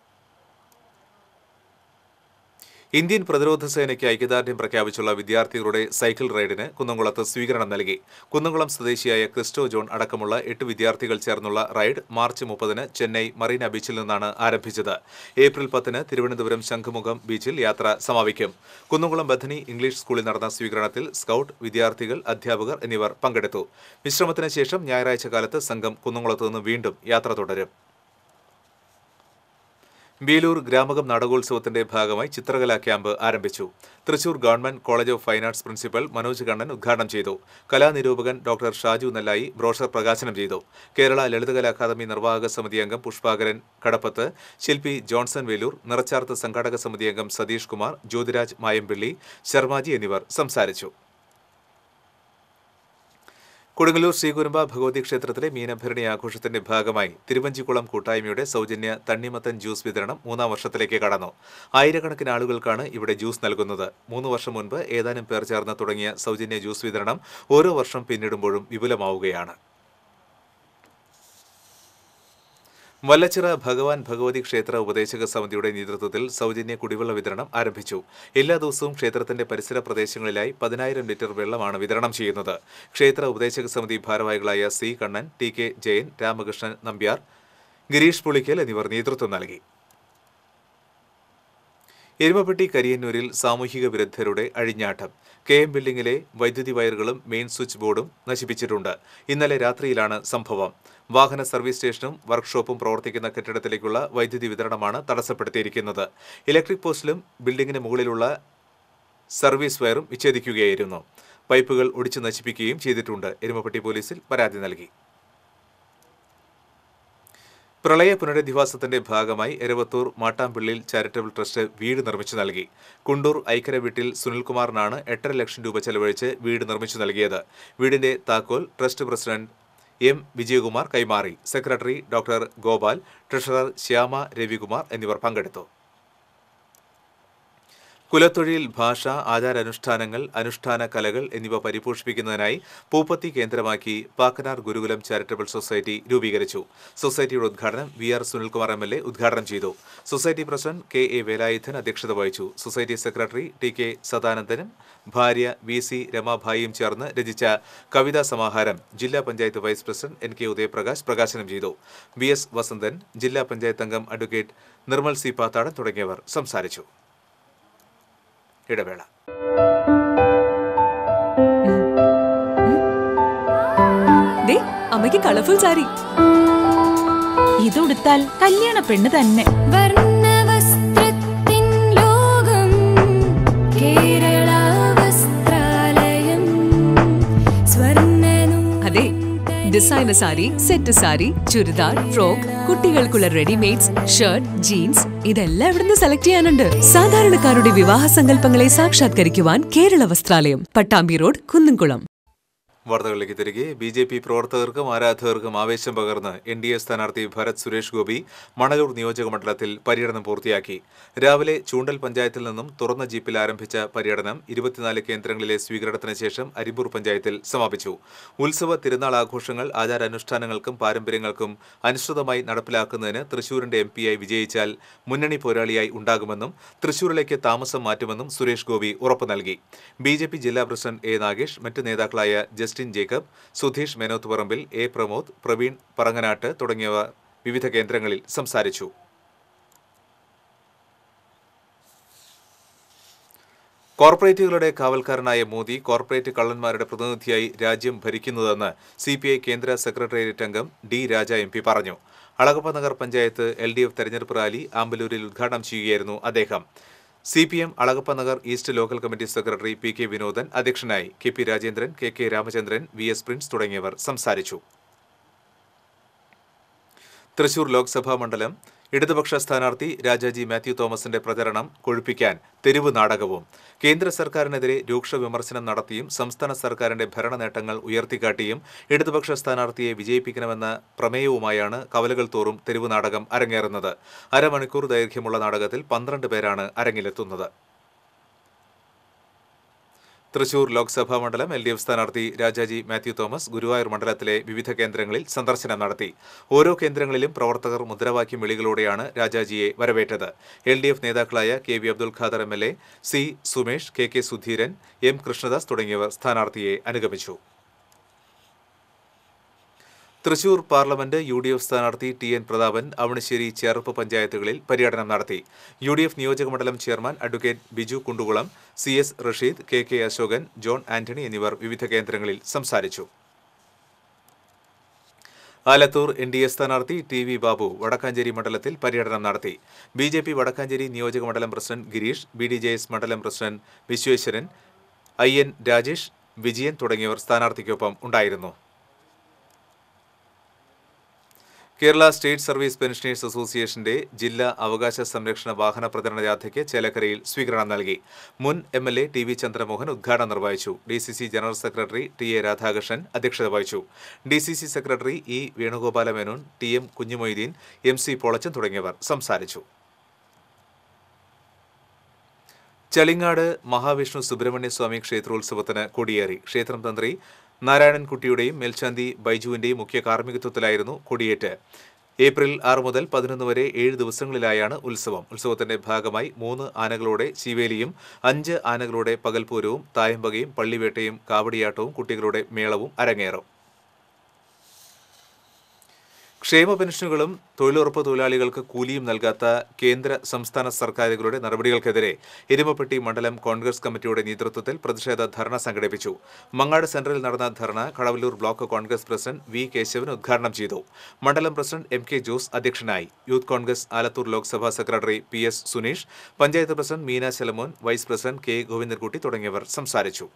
[SPEAKER 1] ഇന്ത്യൻ പ്രതിരോധ സേനയ്ക്ക് ഐക്യദാർഢ്യം പ്രഖ്യാപിച്ചുള്ള വിദ്യാർത്ഥികളുടെ സൈക്കിൾ റൈഡിന് കുന്നംകുളത്ത് സ്വീകരണം നൽകി കുന്നംകുളം സ്വദേശിയായ ക്രിസ്റ്റോ ജോൺ അടക്കമുള്ള എട്ട് വിദ്യാർത്ഥികൾ ചേർന്നുള്ള റൈഡ് മാർച്ച് മുപ്പതിന് ചെന്നൈ മറീന ബീച്ചിൽ നിന്നാണ് ആരംഭിച്ചത് ഏപ്രിൽ പത്തിന് തിരുവനന്തപുരം ശംഖുമുഖം ബീച്ചിൽ യാത്ര സമാപിക്കും കുന്നംകുളം ബഥനി ഇംഗ്ലീഷ് സ്കൂളിൽ നടന്ന സ്വീകരണത്തിൽ സ്കൗട്ട് വിദ്യാർത്ഥികൾ അധ്യാപകർ എന്നിവർ പങ്കെടുത്തു വിശ്രമത്തിന് ശേഷം ഞായറാഴ്ച കാലത്ത് സംഘം കുന്നംകുളത്ത് നിന്ന് വീണ്ടും യാത്ര തുടരും ബീലൂർ ഗ്രാമകം നാടകോത്സവത്തിന്റെ ഭാഗമായി ചിത്രകലാ ക്യാമ്പ് ആരംഭിച്ചു Thrissur government college of fine arts principal Manoj Kannan ഉദ്ഘാടനം ചെയ്തു കലാനിരൂപകൻ ഡോക്ടർ ഷാജു നെല്ലായി ബ്രോഷർ പ്രകാശനം ചെയ്തു കേരള ലളിതകലാ അക്കാദമി നിർവാഹക സമിതി അംഗം പുഷ്പാകരൻ കടപ്പത്ത് ശില്പി ജോൺസൺ വേലൂർ നിറച്ചാർത്ത് സംഘാടക സമിതി അംഗം സതീഷ് കുമാർ ജ്യോതിരാജ് മായമ്പിള്ളി ശർമാജി എന്നിവർ സംസാരിച്ചു കൊടുങ്ങല്ലൂർ ശ്രീകുരുമ്പ ഭഗവതി ക്ഷേത്രത്തിലെ മീനഭരണി ആഘോഷത്തിന്റെ ഭാഗമായി തിരുവഞ്ചിക്കുളം കൂട്ടായ്മയുടെ സൗജന്യ തണ്ണിമത്തൻ ജ്യൂസ് വിതരണം മൂന്നാം വർഷത്തിലേക്ക് കടന്നു ആയിരക്കണക്കിന് ആളുകൾക്കാണ് ഇവിടെ ജ്യൂസ് നൽകുന്നത് മൂന്ന് വർഷം മുൻപ് ഏതാനും പേർ ചേർന്ന് തുടങ്ങിയ സൗജന്യ ജ്യൂസ് വിതരണം ഓരോ വർഷം പിന്നിടുമ്പോഴും വിപുലമാവുകയാണ് വല്ലച്ചിറ ഭഗവാൻ ഭഗവതി ക്ഷേത്ര ഉപദേശക സമിതിയുടെ നേതൃത്വത്തിൽ സൗജന്യ കുടിവെള്ള വിതരണം ആരംഭിച്ചു എല്ലാ ദിവസവും ക്ഷേത്രത്തിന്റെ പരിസര പ്രദേശങ്ങളിലായി പതിനായിരം ലിറ്റർ വെള്ളമാണ് വിതരണം ചെയ്യുന്നത് ക്ഷേത്ര ഉപദേശക സമിതി ഭാരവാഹികളായ C Kannan T K Jayan Ramakrishnan Nambiar Gireesh Pulikkal എന്നിവർ നേതൃത്വം നൽകി എരുമപ്പെട്ടി കരിയന്നൂരിൽ സാമൂഹിക വിരുദ്ധരുടെ അഴിഞ്ഞാട്ടം കെ എം ബിൽഡിംഗിലെ വൈദ്യുതി വയറുകളും മെയിൻ സ്വിച്ച് ബോർഡും നശിപ്പിച്ചിട്ടുണ്ട് ഇന്നലെ രാത്രിയിലാണ് സംഭവം വാഹന സർവീസ് സ്റ്റേഷനും വർക്ക്ഷോപ്പും പ്രവർത്തിക്കുന്ന കെട്ടിടത്തിലേക്കുള്ള വൈദ്യുതി വിതരണമാണ് തടസ്സപ്പെടുത്തിയിരിക്കുന്നത് ഇലക്ട്രിക് പോസ്റ്റിലും ബിൽഡിംഗിന് മുകളിലുള്ള സർവീസ് വയറും വിച്ഛേദിക്കുകയായിരുന്നു പൈപ്പുകൾ ഒടിച്ചു നശിപ്പിക്കുകയും ചെയ്തിട്ടുണ്ട് എരുമപ്പെട്ടി പോലീസിൽ പരാതി നൽകി പ്രളയ പുനരധിവാസത്തിന്റെ ഭാഗമായി എരവത്തൂർ മാട്ടാമ്പിള്ളിൽ ചാരിറ്റബിൾ ട്രസ്റ്റ് വീട് നിർമ്മിച്ചു നൽകി കുണ്ടൂർ ഐക്കര വീട്ടിൽ സുനിൽകുമാറിനാണ് എട്ടര ലക്ഷം രൂപ ചെലവഴിച്ച് വീട് നിർമ്മിച്ചു നൽകിയത് വീടിന്റെ താക്കോൽ ട്രസ്റ്റ് പ്രസിഡന്റ് എം വിജയകുമാർ കൈമാറി secretary doctor Gopal treasurer Shyama Ravikumar എന്നിവർ പങ്കെടുത്തു കുലത്തൊഴിൽ ഭാഷ ആചാരാനുഷ്ഠാനങ്ങൾ അനുഷ്ഠാന കലകൾ എന്നിവ പരിപോഷിപ്പിക്കുന്നതിനായി പൂപ്പത്തി കേന്ദ്രമാക്കി പാക്കനാർ ഗുരുകുലം ചാരിറ്റബിൾ സൊസൈറ്റി രൂപീകരിച്ചു സൊസൈറ്റിയുടെ ഉദ്ഘാടനം V R Sunilkumar M L A ഉദ്ഘാടനം ചെയ്തു society president K A Velayudhan അധ്യക്ഷത വഹിച്ചു സൊസൈറ്റി സെക്രട്ടറി ടി കെ സദാനന്ദനും ഭാര്യ വി സി രമാഭായിയും ചേർന്ന് രചിച്ച കവിതാ സമാഹാരം ജില്ലാ panchayat vice president N K Udayaprakash പ്രകാശനം ചെയ്തു ബി എസ് വസന്തൻ ജില്ലാ പഞ്ചായത്ത് അംഗം അഡ്വക്കേറ്റ് നിർമ്മൽ സി പാത്താടൻ തുടങ്ങിയവർ സംസാരിച്ചു ഇടവേള
[SPEAKER 16] ദേ അമ്മയ്ക്ക് കളർഫുൾ സാരി ഇതുടുത്താൽ കല്യാണ പെണ്ണ് തന്നെ അതെ designer sari set sari churidar frock കുട്ടികൾക്കുള്ള റെഡിമെയ്ഡ്സ് ഷർട്ട് ജീൻസ് ഇതെല്ലാം ഇവിടുന്ന് സെലക്ട് ചെയ്യാനുണ്ട് സാധാരണക്കാരുടെ വിവാഹ സങ്കല്പങ്ങളെ സാക്ഷാത്കരിക്കുവാൻ കേരള വസ്ത്രാലയം പട്ടാമ്പി റോഡ് കുന്നംകുളം
[SPEAKER 1] വാർത്തകളിലേക്ക് തിരികെ ബി ജെ പി പ്രവർത്തകർക്കും ആരാധകർക്കും ആവേശം പകർന്ന് എൻ ഡി എ സ്ഥാനാർത്ഥി ഭരത് സുരേഷ് ഗോപി മണലൂർ നിയോജക മണ്ഡലത്തിൽ പര്യടനം പൂർത്തിയാക്കി രാവിലെ ചൂണ്ടൽ പഞ്ചായത്തിൽ നിന്നും തുറന്ന ജീപ്പിൽ ആരംഭിച്ച പര്യടനം ഇരുപത്തിനാല് കേന്ദ്രങ്ങളിലെ സ്വീകരണത്തിന് ശേഷം അരിമ്പൂർ പഞ്ചായത്തിൽ സമാപിച്ചു ഉത്സവ തിരുനാൾ ആഘോഷങ്ങൾ ആചാരാനുഷ്ഠാനങ്ങൾക്കും പാരമ്പര്യങ്ങൾക്കും അനുസൃതമായി നടപ്പിലാക്കുന്നതിന് തൃശൂരിന്റെ എം പിയായി വിജയിച്ചാൽ മുന്നണി പോരാളിയായി ഉണ്ടാകുമെന്നും തൃശൂരിലേക്ക് താമസം മാറ്റുമെന്നും സുരേഷ് ഗോപി ഉറപ്പു നൽകി ബി ജില്ലാ പ്രസിഡന്റ് എ നാഗേഷ് മറ്റ് നേതാക്കളായ ജസ്റ്റിൻ ജേക്കബ് സുധീഷ് മേനോത്ത് പറമ്പിൽ എ പ്രമോദ് പ്രവീൺ പറങ്ങനാട്ട് തുടങ്ങിയവർ വിവിധ കേന്ദ്രങ്ങളിൽ സംസാരിച്ചു കോർപ്പറേറ്റുകളുടെ കാവൽക്കാരനായ മോദി കോർപ്പറേറ്റ് കള്ളന്മാരുടെ പ്രതിനിധിയായി രാജ്യം ഭരിക്കുന്നതെന്ന് സി പി ഐ കേന്ദ്ര സെക്രട്ടേറിയറ്റ് അംഗം ഡി രാജ എം പി പറഞ്ഞു Alagappa Nagar panchayat L D F തെരഞ്ഞെടുപ്പ് റാലി ആമ്പലൂരിൽ ഉദ്ഘാടനം ചെയ്യുകയായിരുന്നു അദ്ദേഹം C P M Alagappa Nagar east local committee secretary P K Vinodan അധ്യക്ഷനായി K P Rajendran K K Ramachandran V S Prince തുടങ്ങിയവർ സംസാരിച്ചു തൃശൂർ ലോക്സഭാ മണ്ഡലം ഇടതുപക്ഷ സ്ഥാനാർത്ഥി രാജാജി മാത്യു തോമസിന്റെ പ്രചരണം കൊഴുപ്പിക്കാൻ തെരുവ് നാടകവും കേന്ദ്ര സർക്കാരിനെതിരെ രൂക്ഷ വിമർശനം നടത്തിയും സംസ്ഥാന സർക്കാരിന്റെ ഭരണ നേട്ടങ്ങൾ ഉയർത്തിക്കാട്ടിയും ഇടതുപക്ഷ സ്ഥാനാർത്ഥിയെ വിജയിപ്പിക്കണമെന്ന പ്രമേയവുമായാണ് കവലകൾ തോറും തെരുവ് നാടകം അരങ്ങേറുന്നത് അരമണിക്കൂർ ദൈർഘ്യമുള്ള നാടകത്തിൽ പന്ത്രണ്ട് പേരാണ് അരങ്ങിലെത്തുന്നത് തൃശൂർ ലോക്സഭാ മണ്ഡലം എൽ ഡി എഫ് സ്ഥാനാർത്ഥി രാജാജി മാത്യു തോമസ് ഗുരുവായൂർ മണ്ഡലത്തിലെ വിവിധ കേന്ദ്രങ്ങളിൽ സന്ദർശനം നടത്തി ഓരോ കേന്ദ്രങ്ങളിലും പ്രവർത്തകർ മുദ്രാവാക്യം വിളികളോടെയാണ് രാജാജിയെ വരവേറ്റത് എൽ ഡി എഫ് നേതാക്കളായ K V Abdul Khader M L A C Sumesh K K Sudheeran M Krishnadas തുടങ്ങിയവർ സ്ഥാനാർത്ഥിയെ അനുഗമിച്ചു Thrissur parliament U D F സ്ഥാനാർത്ഥി ടി എൻ പ്രതാപൻ അവണിശ്ശേരി ചേർപ്പ് പഞ്ചായത്തുകളിൽ പര്യടനം നടത്തി യു ഡി എഫ് നിയോജകമണ്ഡലം chairman advocate Biju Kundukulam C S Rasheed K K Ashokan John Antony എന്നിവർ വിവിധ കേന്ദ്രങ്ങളിൽ സംസാരിച്ചു ആലത്തൂർ എൻ ഡി എ സ്ഥാനാർത്ഥി ടി വി ബാബു വടക്കാഞ്ചേരി മണ്ഡലത്തിൽ പര്യടനം നടത്തി ബി ജെ പി വടക്കാഞ്ചേരി നിയോജക മണ്ഡലം president Gireesh B D J S മണ്ഡലം president Visweswaran I N Rajesh Vijayan തുടങ്ങിയവർ സ്ഥാനാർത്ഥിക്കൊപ്പം ഉണ്ടായിരുന്നു കേരള സ്റ്റേറ്റ് സർവീസ് പെൻഷനേഴ്സ് അസോസിയേഷന്റെ ജില്ലാ അവകാശ സംരക്ഷണ വാഹന പ്രചരണ ജാഥയ്ക്ക് ചേലക്കരയിൽ സ്വീകരണം നൽകി മുൻ M L A T V Chandramohan ഉദ്ഘാടനം നിർവഹിച്ചു D C C general secretary T A Radhakrishnan അധ്യക്ഷത വഹിച്ചു D C C secretary E Venugopala Menon T M Kunjumoideen M C Polachan തുടങ്ങിയവർ സംസാരിച്ചു ചളിങ്ങാട് മഹാവിഷ്ണു സുബ്രഹ്മണ്യ സ്വാമി ക്ഷേത്രോത്സവത്തിന് കൊടിയേറി ക്ഷേത്രം തന്ത്രി നാരായണൻകുട്ടിയുടെയും മേൽശാന്തി ബൈജുവിന്റെയും മുഖ്യ കാർമ്മികത്വത്തിലായിരുന്നു കൊടിയേറ്റ് ഏപ്രിൽ ആറ് മുതൽ പതിനൊന്ന് വരെ ഏഴ് ദിവസങ്ങളിലായാണ് ഉത്സവം ഉത്സവത്തിന്റെ ഭാഗമായി മൂന്ന് ആനകളുടെ ശിവേലിയും അഞ്ച് ആനകളുടെ പകൽപൂരവും തായമ്പകയും പള്ളിവേട്ടയും കാവടിയാട്ടവും കുട്ടികളുടെ മേളവും അരങ്ങേറും ക്ഷേമ പെൻഷനുകളും തൊഴിലുറപ്പ് തൊഴിലാളികൾക്ക് കൂലിയും നൽകാത്ത കേന്ദ്ര സംസ്ഥാന സർക്കാരുകളുടെ നടപടികൾക്കെതിരെ എരുമപ്പെട്ടി മണ്ഡലം കോൺഗ്രസ് കമ്മിറ്റിയുടെ നേതൃത്വത്തിൽ പ്രതിഷേധ ധർണ സംഘടിപ്പിച്ചു മങ്ങാട് സെന്ററിൽ നടന്ന dharna Kadavallur block Congress president V Kesavan ഉദ്ഘാടനം ചെയ്തു മണ്ഡലം പ്രസിഡന്റ് എം കെ ജോസ് അധ്യക്ഷനായി youth Congress Alathur Lok Sabha secretary P S Suneesh panchayat president Meena Shalamon vice president K Govindankutty തുടങ്ങിയവർ സംസാരിച്ചു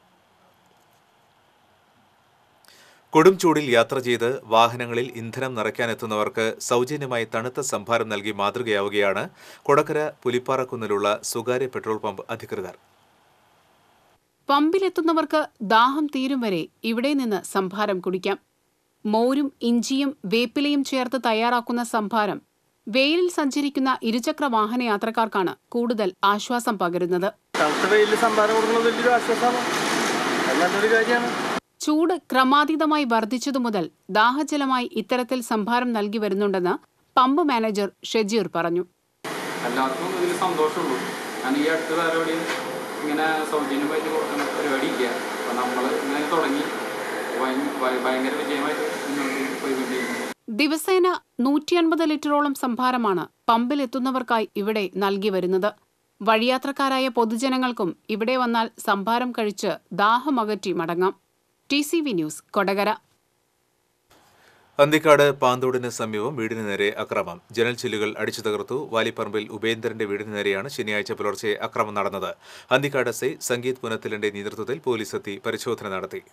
[SPEAKER 1] കൊടും ചൂടിൽ യാത്ര ചെയ്ത് വാഹനങ്ങളിൽ ഇന്ധനം നിറയ്ക്കാനെത്തുന്നവർക്ക് സൗജന്യമായി തണുത്ത സംഭാരം നൽകി മാതൃകയാവുകയാണ് കൊടക്കര പുലിപ്പാറക്കുന്നിലുള്ള സ്വകാര്യ പെട്രോൾ പമ്പ് അധികൃതർ
[SPEAKER 9] പമ്പിലെത്തുന്നവർക്ക് ദാഹം തീരും വരെ ഇവിടെ നിന്ന് സംഭാരം കുടിക്കാം മോരും ഇഞ്ചിയും വേപ്പിലയും ചേർത്ത് തയ്യാറാക്കുന്ന സംഭാരം വെയിലിൽ സഞ്ചരിക്കുന്ന ഇരുചക്ര വാഹന യാത്രക്കാർക്കാണ് കൂടുതൽ ആശ്വാസം പകരുന്നത്
[SPEAKER 17] തണുത്ത വെയിലിൽ സംഭാരം കൊടുക്കുന്നത് വലിയൊരു ആശ്വാസമാണ് അത് നല്ലൊരു കാര്യമാണ്
[SPEAKER 9] ചൂട് ക്രമാതീതമായി വർദ്ധിച്ചതു മുതൽ ദാഹജലമായി ഇത്തരത്തിൽ സംഭാരം നൽകി വരുന്നുണ്ടെന്ന് പമ്പ് മാനേജർ ഷെജീർ പറഞ്ഞു
[SPEAKER 18] എല്ലാവർക്കും ഇതിൽ സന്തോഷമുള്ളൂ ഞാൻ ഈ അടുത്ത വേറെ എവിടെയും ഇങ്ങനെ സൗജന്യമായിട്ട് കൊടുക്കുന്ന പരിപാടി ഇല്ല അപ്പം നമ്മൾ ഇങ്ങനെ തുടങ്ങി ഭയ- ഭയ- ഭയങ്കര വിജയമായിട്ട് മുന്നോട്ട് പോയിക്കൊണ്ടിരിക്കുന്നു
[SPEAKER 9] ദിവസേന നൂറ്റി അൻപത് ലിറ്ററോളം സംഭാരമാണ് പമ്പിലെത്തുന്നവർക്കായി ഇവിടെ നൽകി വരുന്നത് വഴിയാത്രക്കാരായ പൊതുജനങ്ങൾക്കും ഇവിടെ വന്നാൽ സംഭാരം കഴിച്ച് ദാഹമകറ്റി മടങ്ങാം T C V news Kodakara
[SPEAKER 1] Anthikad പാന്തോടിന് സമീപം വീടിന് നേരെ അക്രമം ജനൽ ചില്ലുകൾ അടിച്ചു തകർത്തു വാലിപ്പറമ്പിൽ ഉപേന്ദ്രന്റെ വീടിന് നേരെയാണ് ശനിയാഴ്ച പുലർച്ചെ അക്രമം നടന്നത് അന്തിക്കാട് എസ് ഐ സംഗീത് പുനത്തിലിന്റെ നേതൃത്വത്തിൽ പോലീസ് എത്തി പരിശോധന നടത്തി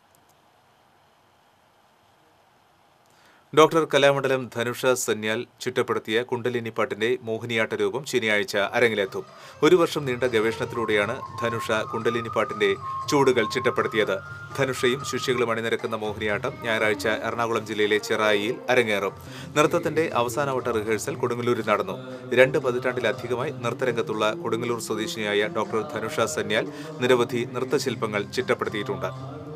[SPEAKER 1] ഡോക്ടർ കലാമണ്ഡലം ധനുഷ സന്യാൽ ചിട്ടപ്പെടുത്തിയ കുണ്ടലിനി പാട്ടിന്റെ മോഹിനിയാട്ട രൂപം ശനിയാഴ്ച അരങ്ങിലെത്തും ഒരു വർഷം നീണ്ട ഗവേഷണത്തിലൂടെയാണ് ധനുഷ കുണ്ടലിനി പാട്ടിന്റെ ചൂടുകൾ ചിട്ടപ്പെടുത്തിയത് ധനുഷയും ശിഷ്യകളും അണിനിരക്കുന്ന മോഹിനിയാട്ടം ഞായറാഴ്ച എറണാകുളം ജില്ലയിലെ ചെറായിയിൽ അരങ്ങേറും നൃത്തത്തിന്റെ അവസാനവട്ട റിഹേഴ്സൽ കൊടുങ്ങല്ലൂരിൽ നടന്നു രണ്ട് പതിറ്റാണ്ടിലധികമായി നൃത്തരംഗത്തുള്ള കൊടുങ്ങല്ലൂർ സ്വദേശിനിയായ ഡോക്ടർ ധനുഷ സന്യാൽ നിരവധി നൃത്തശില്പങ്ങൾ ചിട്ടപ്പെടുത്തിയിട്ടുണ്ട്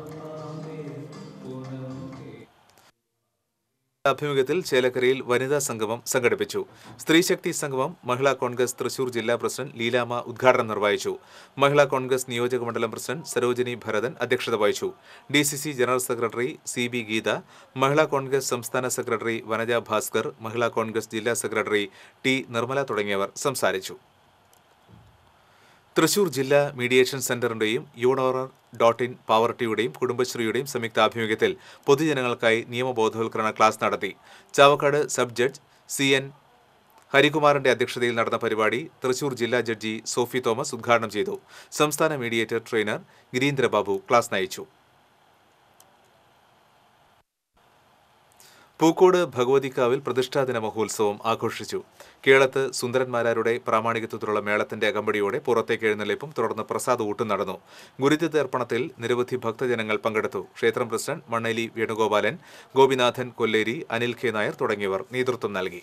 [SPEAKER 1] ആഭിമുഖ്യത്തിൽ ചേലക്കരയിൽ വനിതാ സംഗമം സംഘടിപ്പിച്ചു സ്ത്രീശക്തി സംഗമം മഹിളാ കോൺഗ്രസ് തൃശൂർ ജില്ലാ പ്രസിഡന്റ് ലീലാമ ഉദ്ഘാടനം നിർവഹിച്ചു മഹിളാ കോൺഗ്രസ് നിയോജക മണ്ഡലം പ്രസിഡന്റ് സരോജിനി ഭരതൻ അധ്യക്ഷത വഹിച്ചു D C C general secretary C B Geetha Mahila Congress സംസ്ഥാന സെക്രട്ടറി വനജ ഭാസ്കർ മഹിളാ കോൺഗ്രസ് ജില്ലാ സെക്രട്ടറി ടി നിർമ്മല തുടങ്ങിയവർ സംസാരിച്ചു തൃശൂർ ജില്ലാ മീഡിയേഷൻ സെന്ററിന്റെയും യൂണോറർ ഡോട്ട് ഇൻ പാവർട്ടിയുടെയും കുടുംബശ്രീയുടെയും സംയുക്താഭിമുഖ്യത്തിൽ പൊതുജനങ്ങൾക്കായി നിയമബോധവൽക്കരണ ക്ലാസ് നടത്തി Chavakkad sub judge C N ഹരികുമാറിന്റെ അധ്യക്ഷതയിൽ നടന്ന പരിപാടി തൃശൂർ ജില്ലാ ജഡ്ജി സോഫി തോമസ് ഉദ്ഘാടനം ചെയ്തു സംസ്ഥാന മീഡിയേറ്റർ ട്രെയിനർ ഗിരീന്ദ്രബാബു ക്ലാസ് നയിച്ചു പൂക്കോട് ഭഗവതിക്കാവിൽ പ്രതിഷ്ഠാദിന മഹോത്സവം ആഘോഷിച്ചു കേളത്ത് സുന്ദരന്മാരാരുടെ പ്രാമാണികത്വത്തിലുള്ള മേളത്തിന്റെ അകമ്പടിയോടെ പുറത്തേക്ക് എഴുന്നള്ളിപ്പും തുടർന്ന് പ്രസാദ ഊട്ടും നടന്നു ഗുരുതിതർപ്പണത്തിൽ നിരവധി ഭക്തജനങ്ങൾ പങ്കെടുത്തു ക്ഷേത്രം പ്രസിഡന്റ് മണ്ണേലി വേണുഗോപാലൻ ഗോപിനാഥൻ കൊല്ലേരി അനിൽ കെ നായർ തുടങ്ങിയവർ നേതൃത്വം നൽകി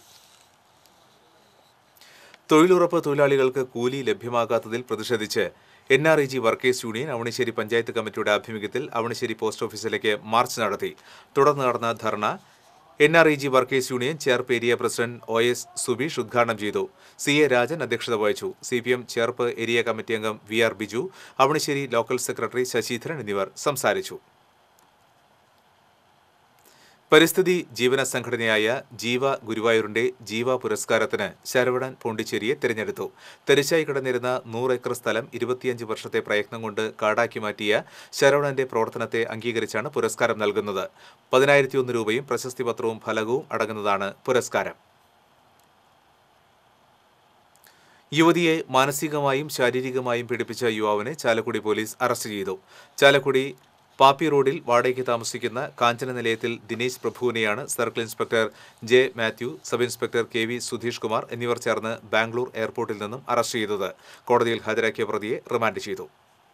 [SPEAKER 1] തൊഴിലുറപ്പ് തൊഴിലാളികൾക്ക് കൂലി ലഭ്യമാകാത്തതിൽ പ്രതിഷേധിച്ച് N R E G workers union Avanissery panchayat കമ്മിറ്റിയുടെ ആഭിമുഖ്യത്തിൽ അവണിശ്ശേരി പോസ്റ്റ് ഓഫീസിലേക്ക് മാർച്ച് നടത്തി തുടർന്ന് നടന്ന dharna N R E G workers union Cherpu area president O S Subeesh ഉദ്ഘാടനം ചെയ്തു സി എ രാജൻ അധ്യക്ഷത വഹിച്ചു C P M Cherpu area committee അംഗം V R Biju Avanissery local secretary Sasidharan എന്നിവർ സംസാരിച്ചു പരിസ്ഥിതി ജീവന സംഘടനയായ ജീവ ഗുരുവായൂരിന്റെ ജീവ പുരസ്കാരത്തിന് ശരവണൻ പോണ്ടിച്ചേരിയെ തിരഞ്ഞെടുത്തു തെരിച്ചായി കിടന്നിരുന്ന നൂറ് ഏക്കർ സ്ഥലം ഇരുപത്തിയഞ്ച് വർഷത്തെ പ്രയത്നം കൊണ്ട് കാടാക്കി മാറ്റിയ ശരവണന്റെ പ്രവർത്തനത്തെ അംഗീകരിച്ചാണ് പുരസ്കാരം നൽകുന്നത് പതിനായിരത്തി ഒന്ന് രൂപയും പ്രശസ്തി പത്രവും ഫലകവും അടങ്ങുന്നതാണ് പുരസ്കാരം യുവതിയെ മാനസികമായും ശാരീരികമായും പീഡിപ്പിച്ച യുവാവിനെ ചാലക്കുടി പോലീസ് അറസ്റ്റ് ചെയ്തു ചാലക്കുടി പാപ്പി റോഡിൽ വാടകയ്ക്ക് താമസിക്കുന്ന കാഞ്ചന നിലയത്തിൽ ദിനേശ് പ്രഭുവിനെയാണ് circle inspector J Mathew sub inspector K V Sudheesh Kumar എന്നിവർ ചേർന്ന് ബാംഗ്ലൂർ എയർപോർട്ടിൽ നിന്നും അറസ്റ്റ് ചെയ്തത് കോടതിയിൽ ഹാജരാക്കിയ പ്രതിയെ റിമാൻഡ് ചെയ്തു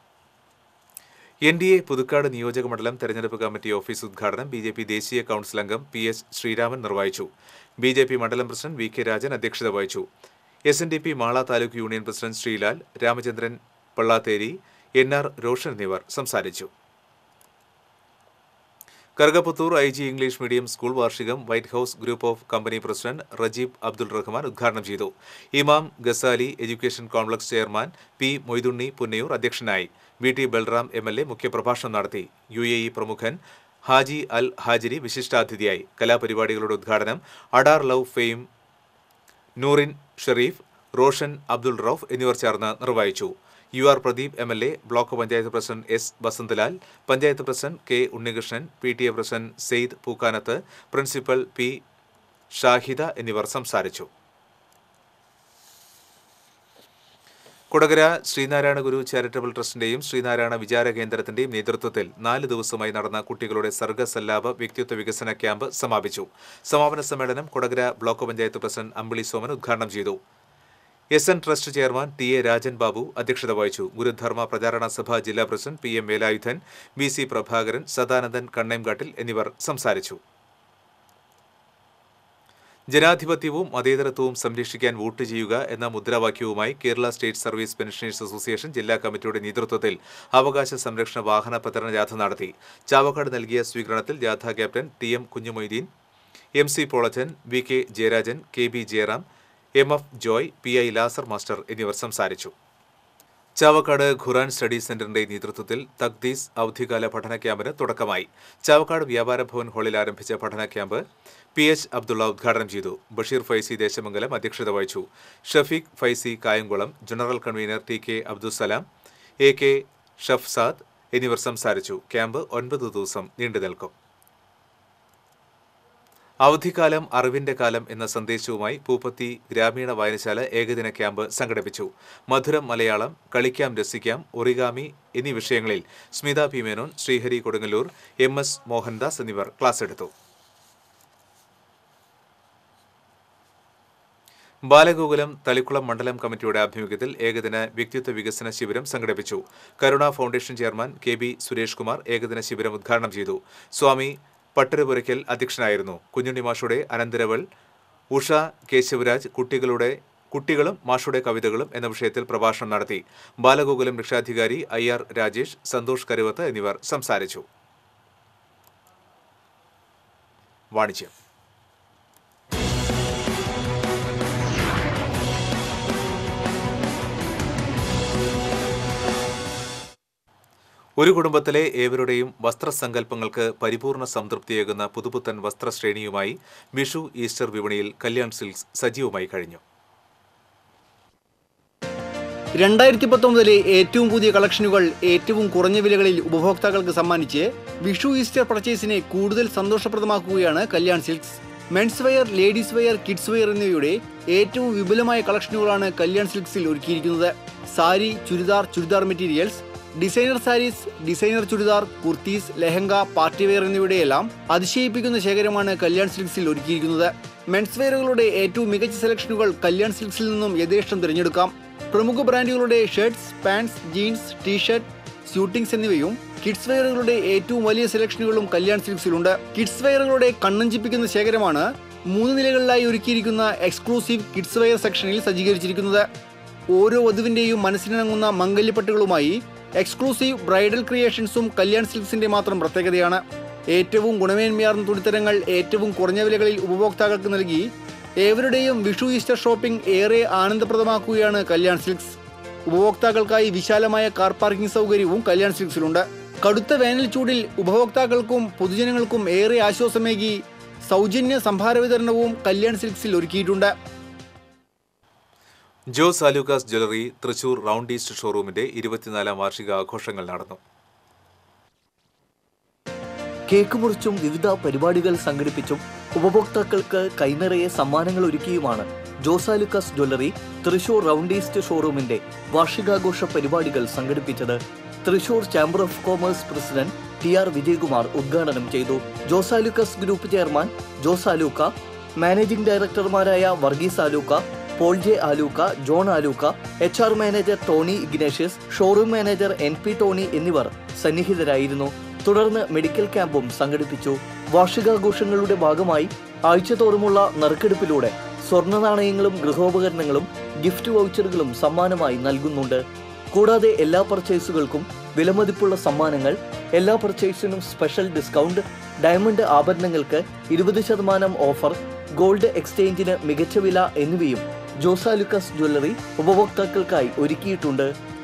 [SPEAKER 1] എൻ ഡി എ പുതുക്കാട് നിയോജക മണ്ഡലം തെരഞ്ഞെടുപ്പ് കമ്മിറ്റി ഓഫീസ് ഉദ്ഘാടനം ബി ജെ പി ദേശീയ കൌൺസിൽ അംഗം പി എസ് ശ്രീരാമൻ നിർവഹിച്ചു ബി ജെ പി മണ്ഡലം പ്രസിഡന്റ് വി കെ രാജൻ അധ്യക്ഷത വഹിച്ചു S N D P Mala taluk union president Sreelal Ramachandran Pallatheri N R Roshan എന്നിവർ സംസാരിച്ചു Karukaputhur I G English medium school വാർഷികം white house group of company president Rajeeb Abdul Rahman ഉദ്ഘാടനം ചെയ്തു Imam Ghazali education complex chairman P Moidunni Punnayur അധ്യക്ഷനായി V T Balram M L A മുഖ്യപ്രഭാഷണം നടത്തി യു എ ഇ പ്രമുഖൻ Haji Al Hajiri വിശിഷ്ടാതിഥിയായി കലാപരിപാടികളുടെ ഉദ്ഘാടനം അഡാർ ലവ് ഫെയിം നൂറിൻ ഷെറീഫ് റോഷൻ അബ്ദുൾ റൌഫ് എന്നിവർ ചേർന്ന് നിർവഹിച്ചു U R Pradeep M L A block panchayat president S Vasanthalal panchayat president K Unnikrishnan P T A president Sayed Pookkanath principal P Shahida എന്നിവർ സംസാരിച്ചു കൊടകര ശ്രീനാരായണ ഗുരു ചാരിറ്റബിൾ ട്രസ്റ്റിന്റെയും ശ്രീനാരായണ വിചാര കേന്ദ്രത്തിന്റെയും നേതൃത്വത്തിൽ നാല് ദിവസമായി നടന്ന കുട്ടികളുടെ സർഗസല്ലാപ വ്യക്തിത്വ വികസന ക്യാമ്പ് സമാപിച്ചു സമാപന സമ്മേളനം കൊടകര ബ്ലോക്ക് പഞ്ചായത്ത് പ്രസിഡന്റ് അമ്പിളി സോമൻ ഉദ്ഘാടനം ചെയ്തു S N trust chairman T A Rajan Babu അധ്യക്ഷത വഹിച്ചു ഗുരുധർമ്മ പ്രചാരണ സഭ ജില്ലാ president P M Velayudhan V C Prabhakaran Sadanandan Kannemkattil എന്നിവർ സംസാരിച്ചു ജനാധിപത്യവും മതേതരത്വവും സംരക്ഷിക്കാൻ വോട്ട് ചെയ്യുക എന്ന മുദ്രാവാക്യവുമായി Kerala state service pensioners association ജില്ലാ കമ്മിറ്റിയുടെ നേതൃത്വത്തിൽ അവകാശ സംരക്ഷണ വാഹന പ്രചരണ ജാഥ നടത്തി ചാവക്കാട് നൽകിയ സ്വീകരണത്തിൽ ജാഥ captain T M Kunjumoideen M C Polachan V K Jayarajan K B Jayaram M F Joy P I Lazar master എന്നിവർ സംസാരിച്ചു ചാവക്കാട് ഖുറാൻ സ്റ്റഡി സെന്ററിന്റെ നേതൃത്വത്തിൽ തക്ദീസ് അവധിക്കാല പഠന ക്യാമ്പിന് തുടക്കമായി ചാവക്കാട് വ്യാപാര ഭവൻ ഹാളിൽ ആരംഭിച്ച പഠന ക്യാമ്പ് പി എച്ച് അബ്ദുള്ള ഉദ്ഘാടനം ചെയ്തു ബഷീർ ഫൈസി ദേശമംഗലം അധ്യക്ഷത വഹിച്ചു Shafeeq Faizy Kayamkulam general convener T K Abdussalam A K Shafsad എന്നിവർ സംസാരിച്ചു ക്യാമ്പ് ഒൻപത് ദിവസം നീണ്ടു നിൽക്കും അവധിക്കാലം അറിവിന്റെ കാലം എന്ന സന്ദേശവുമായി പൂപ്പത്തി ഗ്രാമീണ വായനശാല ഏകദിന ക്യാമ്പ് സംഘടിപ്പിച്ചു മധുരം മലയാളം കളിക്കാം രസിക്കാം ഒറിഗാമി എന്നീ വിഷയങ്ങളിൽ Smitha P Menon Sreehari Kodungallur M S Mohandas എന്നിവർ ക്ലാസ് എടുത്തു ബാലഗോകുലം തളിക്കുളം മണ്ഡലം കമ്മിറ്റിയുടെ ആഭിമുഖ്യത്തിൽ ഏകദിന വ്യക്തിത്വ വികസന ശിബിരം സംഘടിപ്പിച്ചു Karuna foundation chairman K B Suresh Kumar ഏകദിന ശിബിരം ഉദ്ഘാടനം ചെയ്തു സ്വാമി പട്ടരപുരയ്ക്കൽ അധ്യക്ഷനായിരുന്നു കുഞ്ഞുണ്ണി മാഷുടെ അനന്തരവൾ ഉഷ കേശവരാജ് കുട്ടികളുടെ കുട്ടികളും മാഷുടെ കവിതകളും എന്ന വിഷയത്തിൽ പ്രഭാഷണം നടത്തി ബാലഗോകുലം രക്ഷാധികാരി ഐ ആർ രാജേഷ് സന്തോഷ് കരുവത്ത് എന്നിവർ സംസാരിച്ചു വാണിജ്യം ഒരു കുടുംബത്തിലെ ഏവരുടെയും വസ്ത്രസങ്കല്പങ്ങൾക്ക് പരിപൂർണ സംതൃപ്തിയേകുന്ന പുതുപുത്തൻ വസ്ത്രശ്രേണിയുമായി വിഷു ഈസ്റ്റർ വിപണിയിൽ കല്യാൺ സിൽക്സ് സജീവമായി കഴിഞ്ഞു
[SPEAKER 19] രണ്ടായിരത്തി പത്തൊമ്പതിലെ ഏറ്റവും പുതിയ കളക്ഷനുകൾ ഏറ്റവും കുറഞ്ഞ വിലകളിൽ ഉപഭോക്താക്കൾക്ക് സമ്മാനിച്ച് വിഷു ഈസ്റ്റർ പർച്ചേസിനെ കൂടുതൽ സന്തോഷപ്രദമാക്കുകയാണ് Kalyan Silks men's wear ladies wear kids wear എന്നിവയുടെ ഏറ്റവും വിപുലമായ കളക്ഷനുകളാണ് കല്യാൺ സിൽക്സിൽ ഒരുക്കിയിരിക്കുന്നത് sari churidar churidar materials designer sarees designer churidar kurtis lehenga party wear എന്നിവയുടെയെല്ലാം അതിശയിപ്പിക്കുന്ന ശേഖരമാണ് കല്യാൺ സിൽക്സിൽ ഒരുക്കിയിരിക്കുന്നത് മെൻസ് വെയറുകളുടെ ഏറ്റവും മികച്ച സെലക്ഷനുകൾ കല്യാൺ സിൽക്സിൽ നിന്നും യഥേഷ്ടം തിരഞ്ഞെടുക്കാം പ്രമുഖ ബ്രാൻഡുകളുടെ shirts pants jeans T-shirt suitings എന്നിവയും കിഡ്സ് വെയറുകളുടെ ഏറ്റവും വലിയ സെലക്ഷനുകളും കല്യാൺ സിൽക്സിലുണ്ട് കിഡ്സ് വെയറുകളുടെ കണ്ണഞ്ചിപ്പിക്കുന്ന ശേഖരമാണ് മൂന്ന് നിലകളിലായി ഒരുക്കിയിരിക്കുന്ന എക്സ്ക്ലൂസീവ് കിഡ്സ് വെയർ സെക്ഷനിൽ സജ്ജീകരിച്ചിരിക്കുന്നത് ഓരോ വധുവിന്റെയും മനസ്സിനിണങ്ങുന്ന മംഗല്യപ്പട്ടുകളുമായി എക്സ്ക്ലൂസീവ് ബ്രൈഡൽ ക്രിയേഷൻസും കല്യാൺ സിൽക്സിന്റെ മാത്രം പ്രത്യേകതയാണ് ഏറ്റവും ഗുണമേന്മയാർന്ന തുണിത്തരങ്ങൾ ഏറ്റവും കുറഞ്ഞ വിലകളിൽ ഉപഭോക്താക്കൾക്ക് നൽകി ഏവരുടെയും വിഷു ഈസ്റ്റർ ഷോപ്പിംഗ് ഏറെ ആനന്ദപ്രദമാക്കുകയാണ് കല്യാൺ സിൽക്സ് ഉപഭോക്താക്കൾക്കായി വിശാലമായ കാർ പാർക്കിംഗ് സൗകര്യവും കല്യാൺ സിൽക്സിലുണ്ട് കടുത്ത വേനൽ ചൂടിൽ ഉപഭോക്താക്കൾക്കും പൊതുജനങ്ങൾക്കും ഏറെ ആശ്വാസമേകി സൗജന്യ സംഭാര വിതരണവും കല്യാൺ സിൽക്സിൽ ഒരുക്കിയിട്ടുണ്ട്
[SPEAKER 1] Jose Alukkas jewellery Thrissur round east ഷോറൂമിന്റെ ഇരുപത്തിനാലാം വാർഷിക ആഘോഷങ്ങൾ നടന്നു
[SPEAKER 20] കേക്ക് മുറിച്ചും വിവിധ പരിപാടികൾ സംഘടിപ്പിച്ചും ഉപഭോക്താക്കൾക്ക് കൈനിറയെ സമ്മാനങ്ങൾ ഒരുക്കിയുമാണ് Josalukkas jewellery Thrissur round east ഷോറൂമിന്റെ വാർഷികാഘോഷ പരിപാടികൾ സംഘടിപ്പിച്ചത് Thrissur chamber of commerce president T R Vijayakumar ഉദ്ഘാടനം ചെയ്തു Josalukkas group chairman Jose Alukka managing ഡയറക്ടർമാരായ Varghese Alukka Paul J Alukka John Alukka H R manager Tony Ignatius showroom manager N P Tony എന്നിവർ സന്നിഹിതരായിരുന്നു തുടർന്ന് മെഡിക്കൽ ക്യാമ്പും സംഘടിപ്പിച്ചു വാർഷികാഘോഷങ്ങളുടെ ഭാഗമായി ആഴ്ചതോറുമുള്ള നറുക്കെടുപ്പിലൂടെ സ്വർണ്ണ നാണയങ്ങളും ഗൃഹോപകരണങ്ങളും ഗിഫ്റ്റ് വൗച്ചറുകളും സമ്മാനമായി നൽകുന്നുണ്ട് കൂടാതെ എല്ലാ പർച്ചേസുകൾക്കും വിലമതിപ്പുള്ള സമ്മാനങ്ങൾ എല്ലാ പർച്ചേസിനും സ്പെഷ്യൽ ഡിസ്കൗണ്ട് ഡയമണ്ട് ആഭരണങ്ങൾക്ക് ഇരുപത് ശതമാനം ഓഫർ ഗോൾഡ് എക്സ്ചേഞ്ചിന് മികച്ച വില എന്നിവയും ജോസാലുക്കസ് ജ്വല്ലറി ഉപഭോക്താക്കൾക്കായി ഒരുക്കിയിട്ടുണ്ട്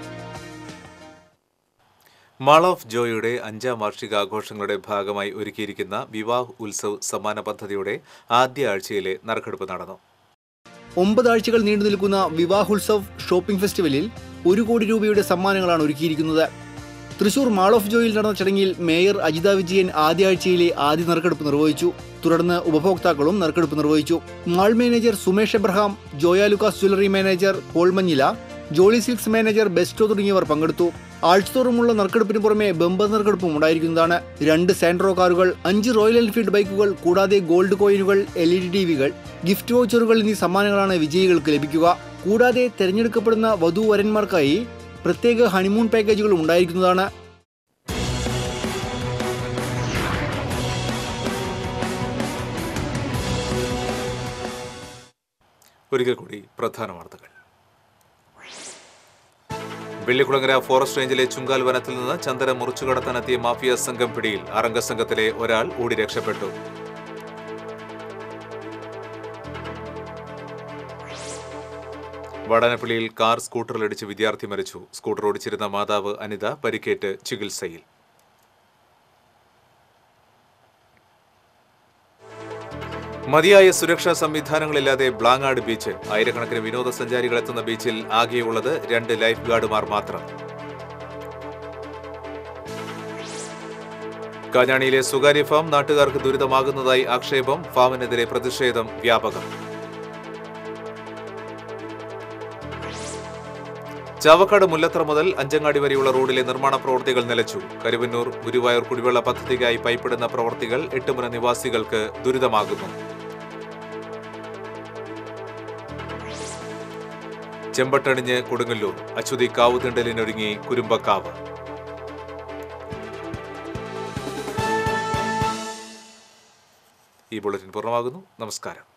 [SPEAKER 1] മാൾ ഓഫ് ജോയുടെ അഞ്ചാം വാർഷികാഘോഷങ്ങളുടെ ഭാഗമായി ഒരുക്കിയിരിക്കുന്ന വിവാഹ് ഉത്സവ് സമ്മാന പദ്ധതിയുടെ ആദ്യ ആഴ്ചയിലെ നറുക്കെടുപ്പ് നടന്നു
[SPEAKER 19] ഒമ്പതാഴ്ചകൾ നീണ്ടു നിൽക്കുന്ന വിവാഹോത്സവ് ഷോപ്പിംഗ് ഫെസ്റ്റിവലിൽ ഒരു കോടി രൂപയുടെ സമ്മാനങ്ങളാണ് ഒരുക്കിയിരിക്കുന്നത് തൃശൂർ മാൾ ഓഫ് ജോയിൽ നടന്ന ചടങ്ങിൽ മേയർ അജിത വിജയൻ ആദ്യ ആഴ്ചയിലെ ആദ്യ നറുക്കെടുപ്പ് നിർവഹിച്ചു തുടർന്ന് ഉപഭോക്താക്കളും നറുക്കെടുപ്പ് നിർവഹിച്ചു mall manager Sumesh Abraham Joyalukkas jewellery manager Paul Manjila Jolly Silks manager Besto തുടങ്ങിയവർ പങ്കെടുത്തു ആഴ്ചതോറുമുള്ള നറുക്കെടുപ്പിന് പുറമെ ബമ്പർ നറുക്കെടുപ്പും ഉണ്ടായിരിക്കുന്നതാണ് രണ്ട് സാൻഡ്രോ കാറുകൾ അഞ്ച് റോയൽ എൻഫീൽഡ് ബൈക്കുകൾ കൂടാതെ ഗോൾഡ് കോയിനുകൾ എൽ ഇ ഡി ടി വികൾ ഗിഫ്റ്റ് വൗച്ചറുകൾ എന്നീ സമ്മാനങ്ങളാണ് വിജയികൾക്ക് ലഭിക്കുക കൂടാതെ തെരഞ്ഞെടുക്കപ്പെടുന്ന വധൂവരന്മാർക്കായി പ്രത്യേക ഹണിമൂൺ പാക്കേജുകൾ ഉണ്ടായിരിക്കുന്നതാണ്
[SPEAKER 1] ഒരിക്കൽ കൂടി പ്രധാന വാർത്തകൾ വെള്ളിക്കുളങ്ങര ഫോറസ്റ്റ് റേഞ്ചിലെ ചുങ്കാൽ വനത്തിൽ നിന്ന് ചന്ദന മുറിച്ചു കടത്താനെത്തിയ മാഫിയ സംഘം പിടിയിൽ അറംഗ സംഘത്തിലെ ഒരാൾ ഓടി രക്ഷപ്പെട്ടു വടനപ്പള്ളിയിൽ കാർ സ്കൂട്ടറിലിടിച്ച് വിദ്യാർത്ഥി മരിച്ചു സ്കൂട്ടർ ഓടിച്ചിരുന്ന മാതാവ് അനിത പരിക്കേറ്റ് ചികിത്സയിൽ മതിയായ സുരക്ഷാ സംവിധാനങ്ങളില്ലാതെ ബ്ലാങ്ങാട് ബീച്ച് ആയിരക്കണക്കിന് വിനോദസഞ്ചാരികൾ എത്തുന്ന ബീച്ചിൽ ആകെയുള്ളത് രണ്ട് ലൈഫ് ഗാർഡുമാർ മാത്രം കാഞ്ഞാണിയിലെ സ്വകാര്യ ഫാം നാട്ടുകാർക്ക് ദുരിതമാകുന്നതായി ആക്ഷേപം ഫാമിനെതിരെ പ്രതിഷേധം വ്യാപകം ചാവക്കാട് മുല്ലത്ര മുതൽ അഞ്ചങ്ങാടി വരെയുള്ള റോഡിലെ നിർമ്മാണ പ്രവൃത്തികൾ നിലച്ചു കരുവന്നൂർ ഗുരുവായൂർ കുടിവെള്ള പദ്ധതിക്കായി പൈപ്പിടുന്ന പ്രവൃത്തികൾ എട്ടുമുന നിവാസികൾക്ക് ദുരിതമാകുന്നു ചെമ്പട്ടണിഞ്ഞ് കൊടുങ്ങല്ലൂർ അച്യുതി കാവുതിണ്ടലിനൊരുങ്ങി കുരുമ്പക്കാവ് ഈ ബുള്ളറ്റിൻ പൂർണ്ണമാകുന്നു നമസ്കാരം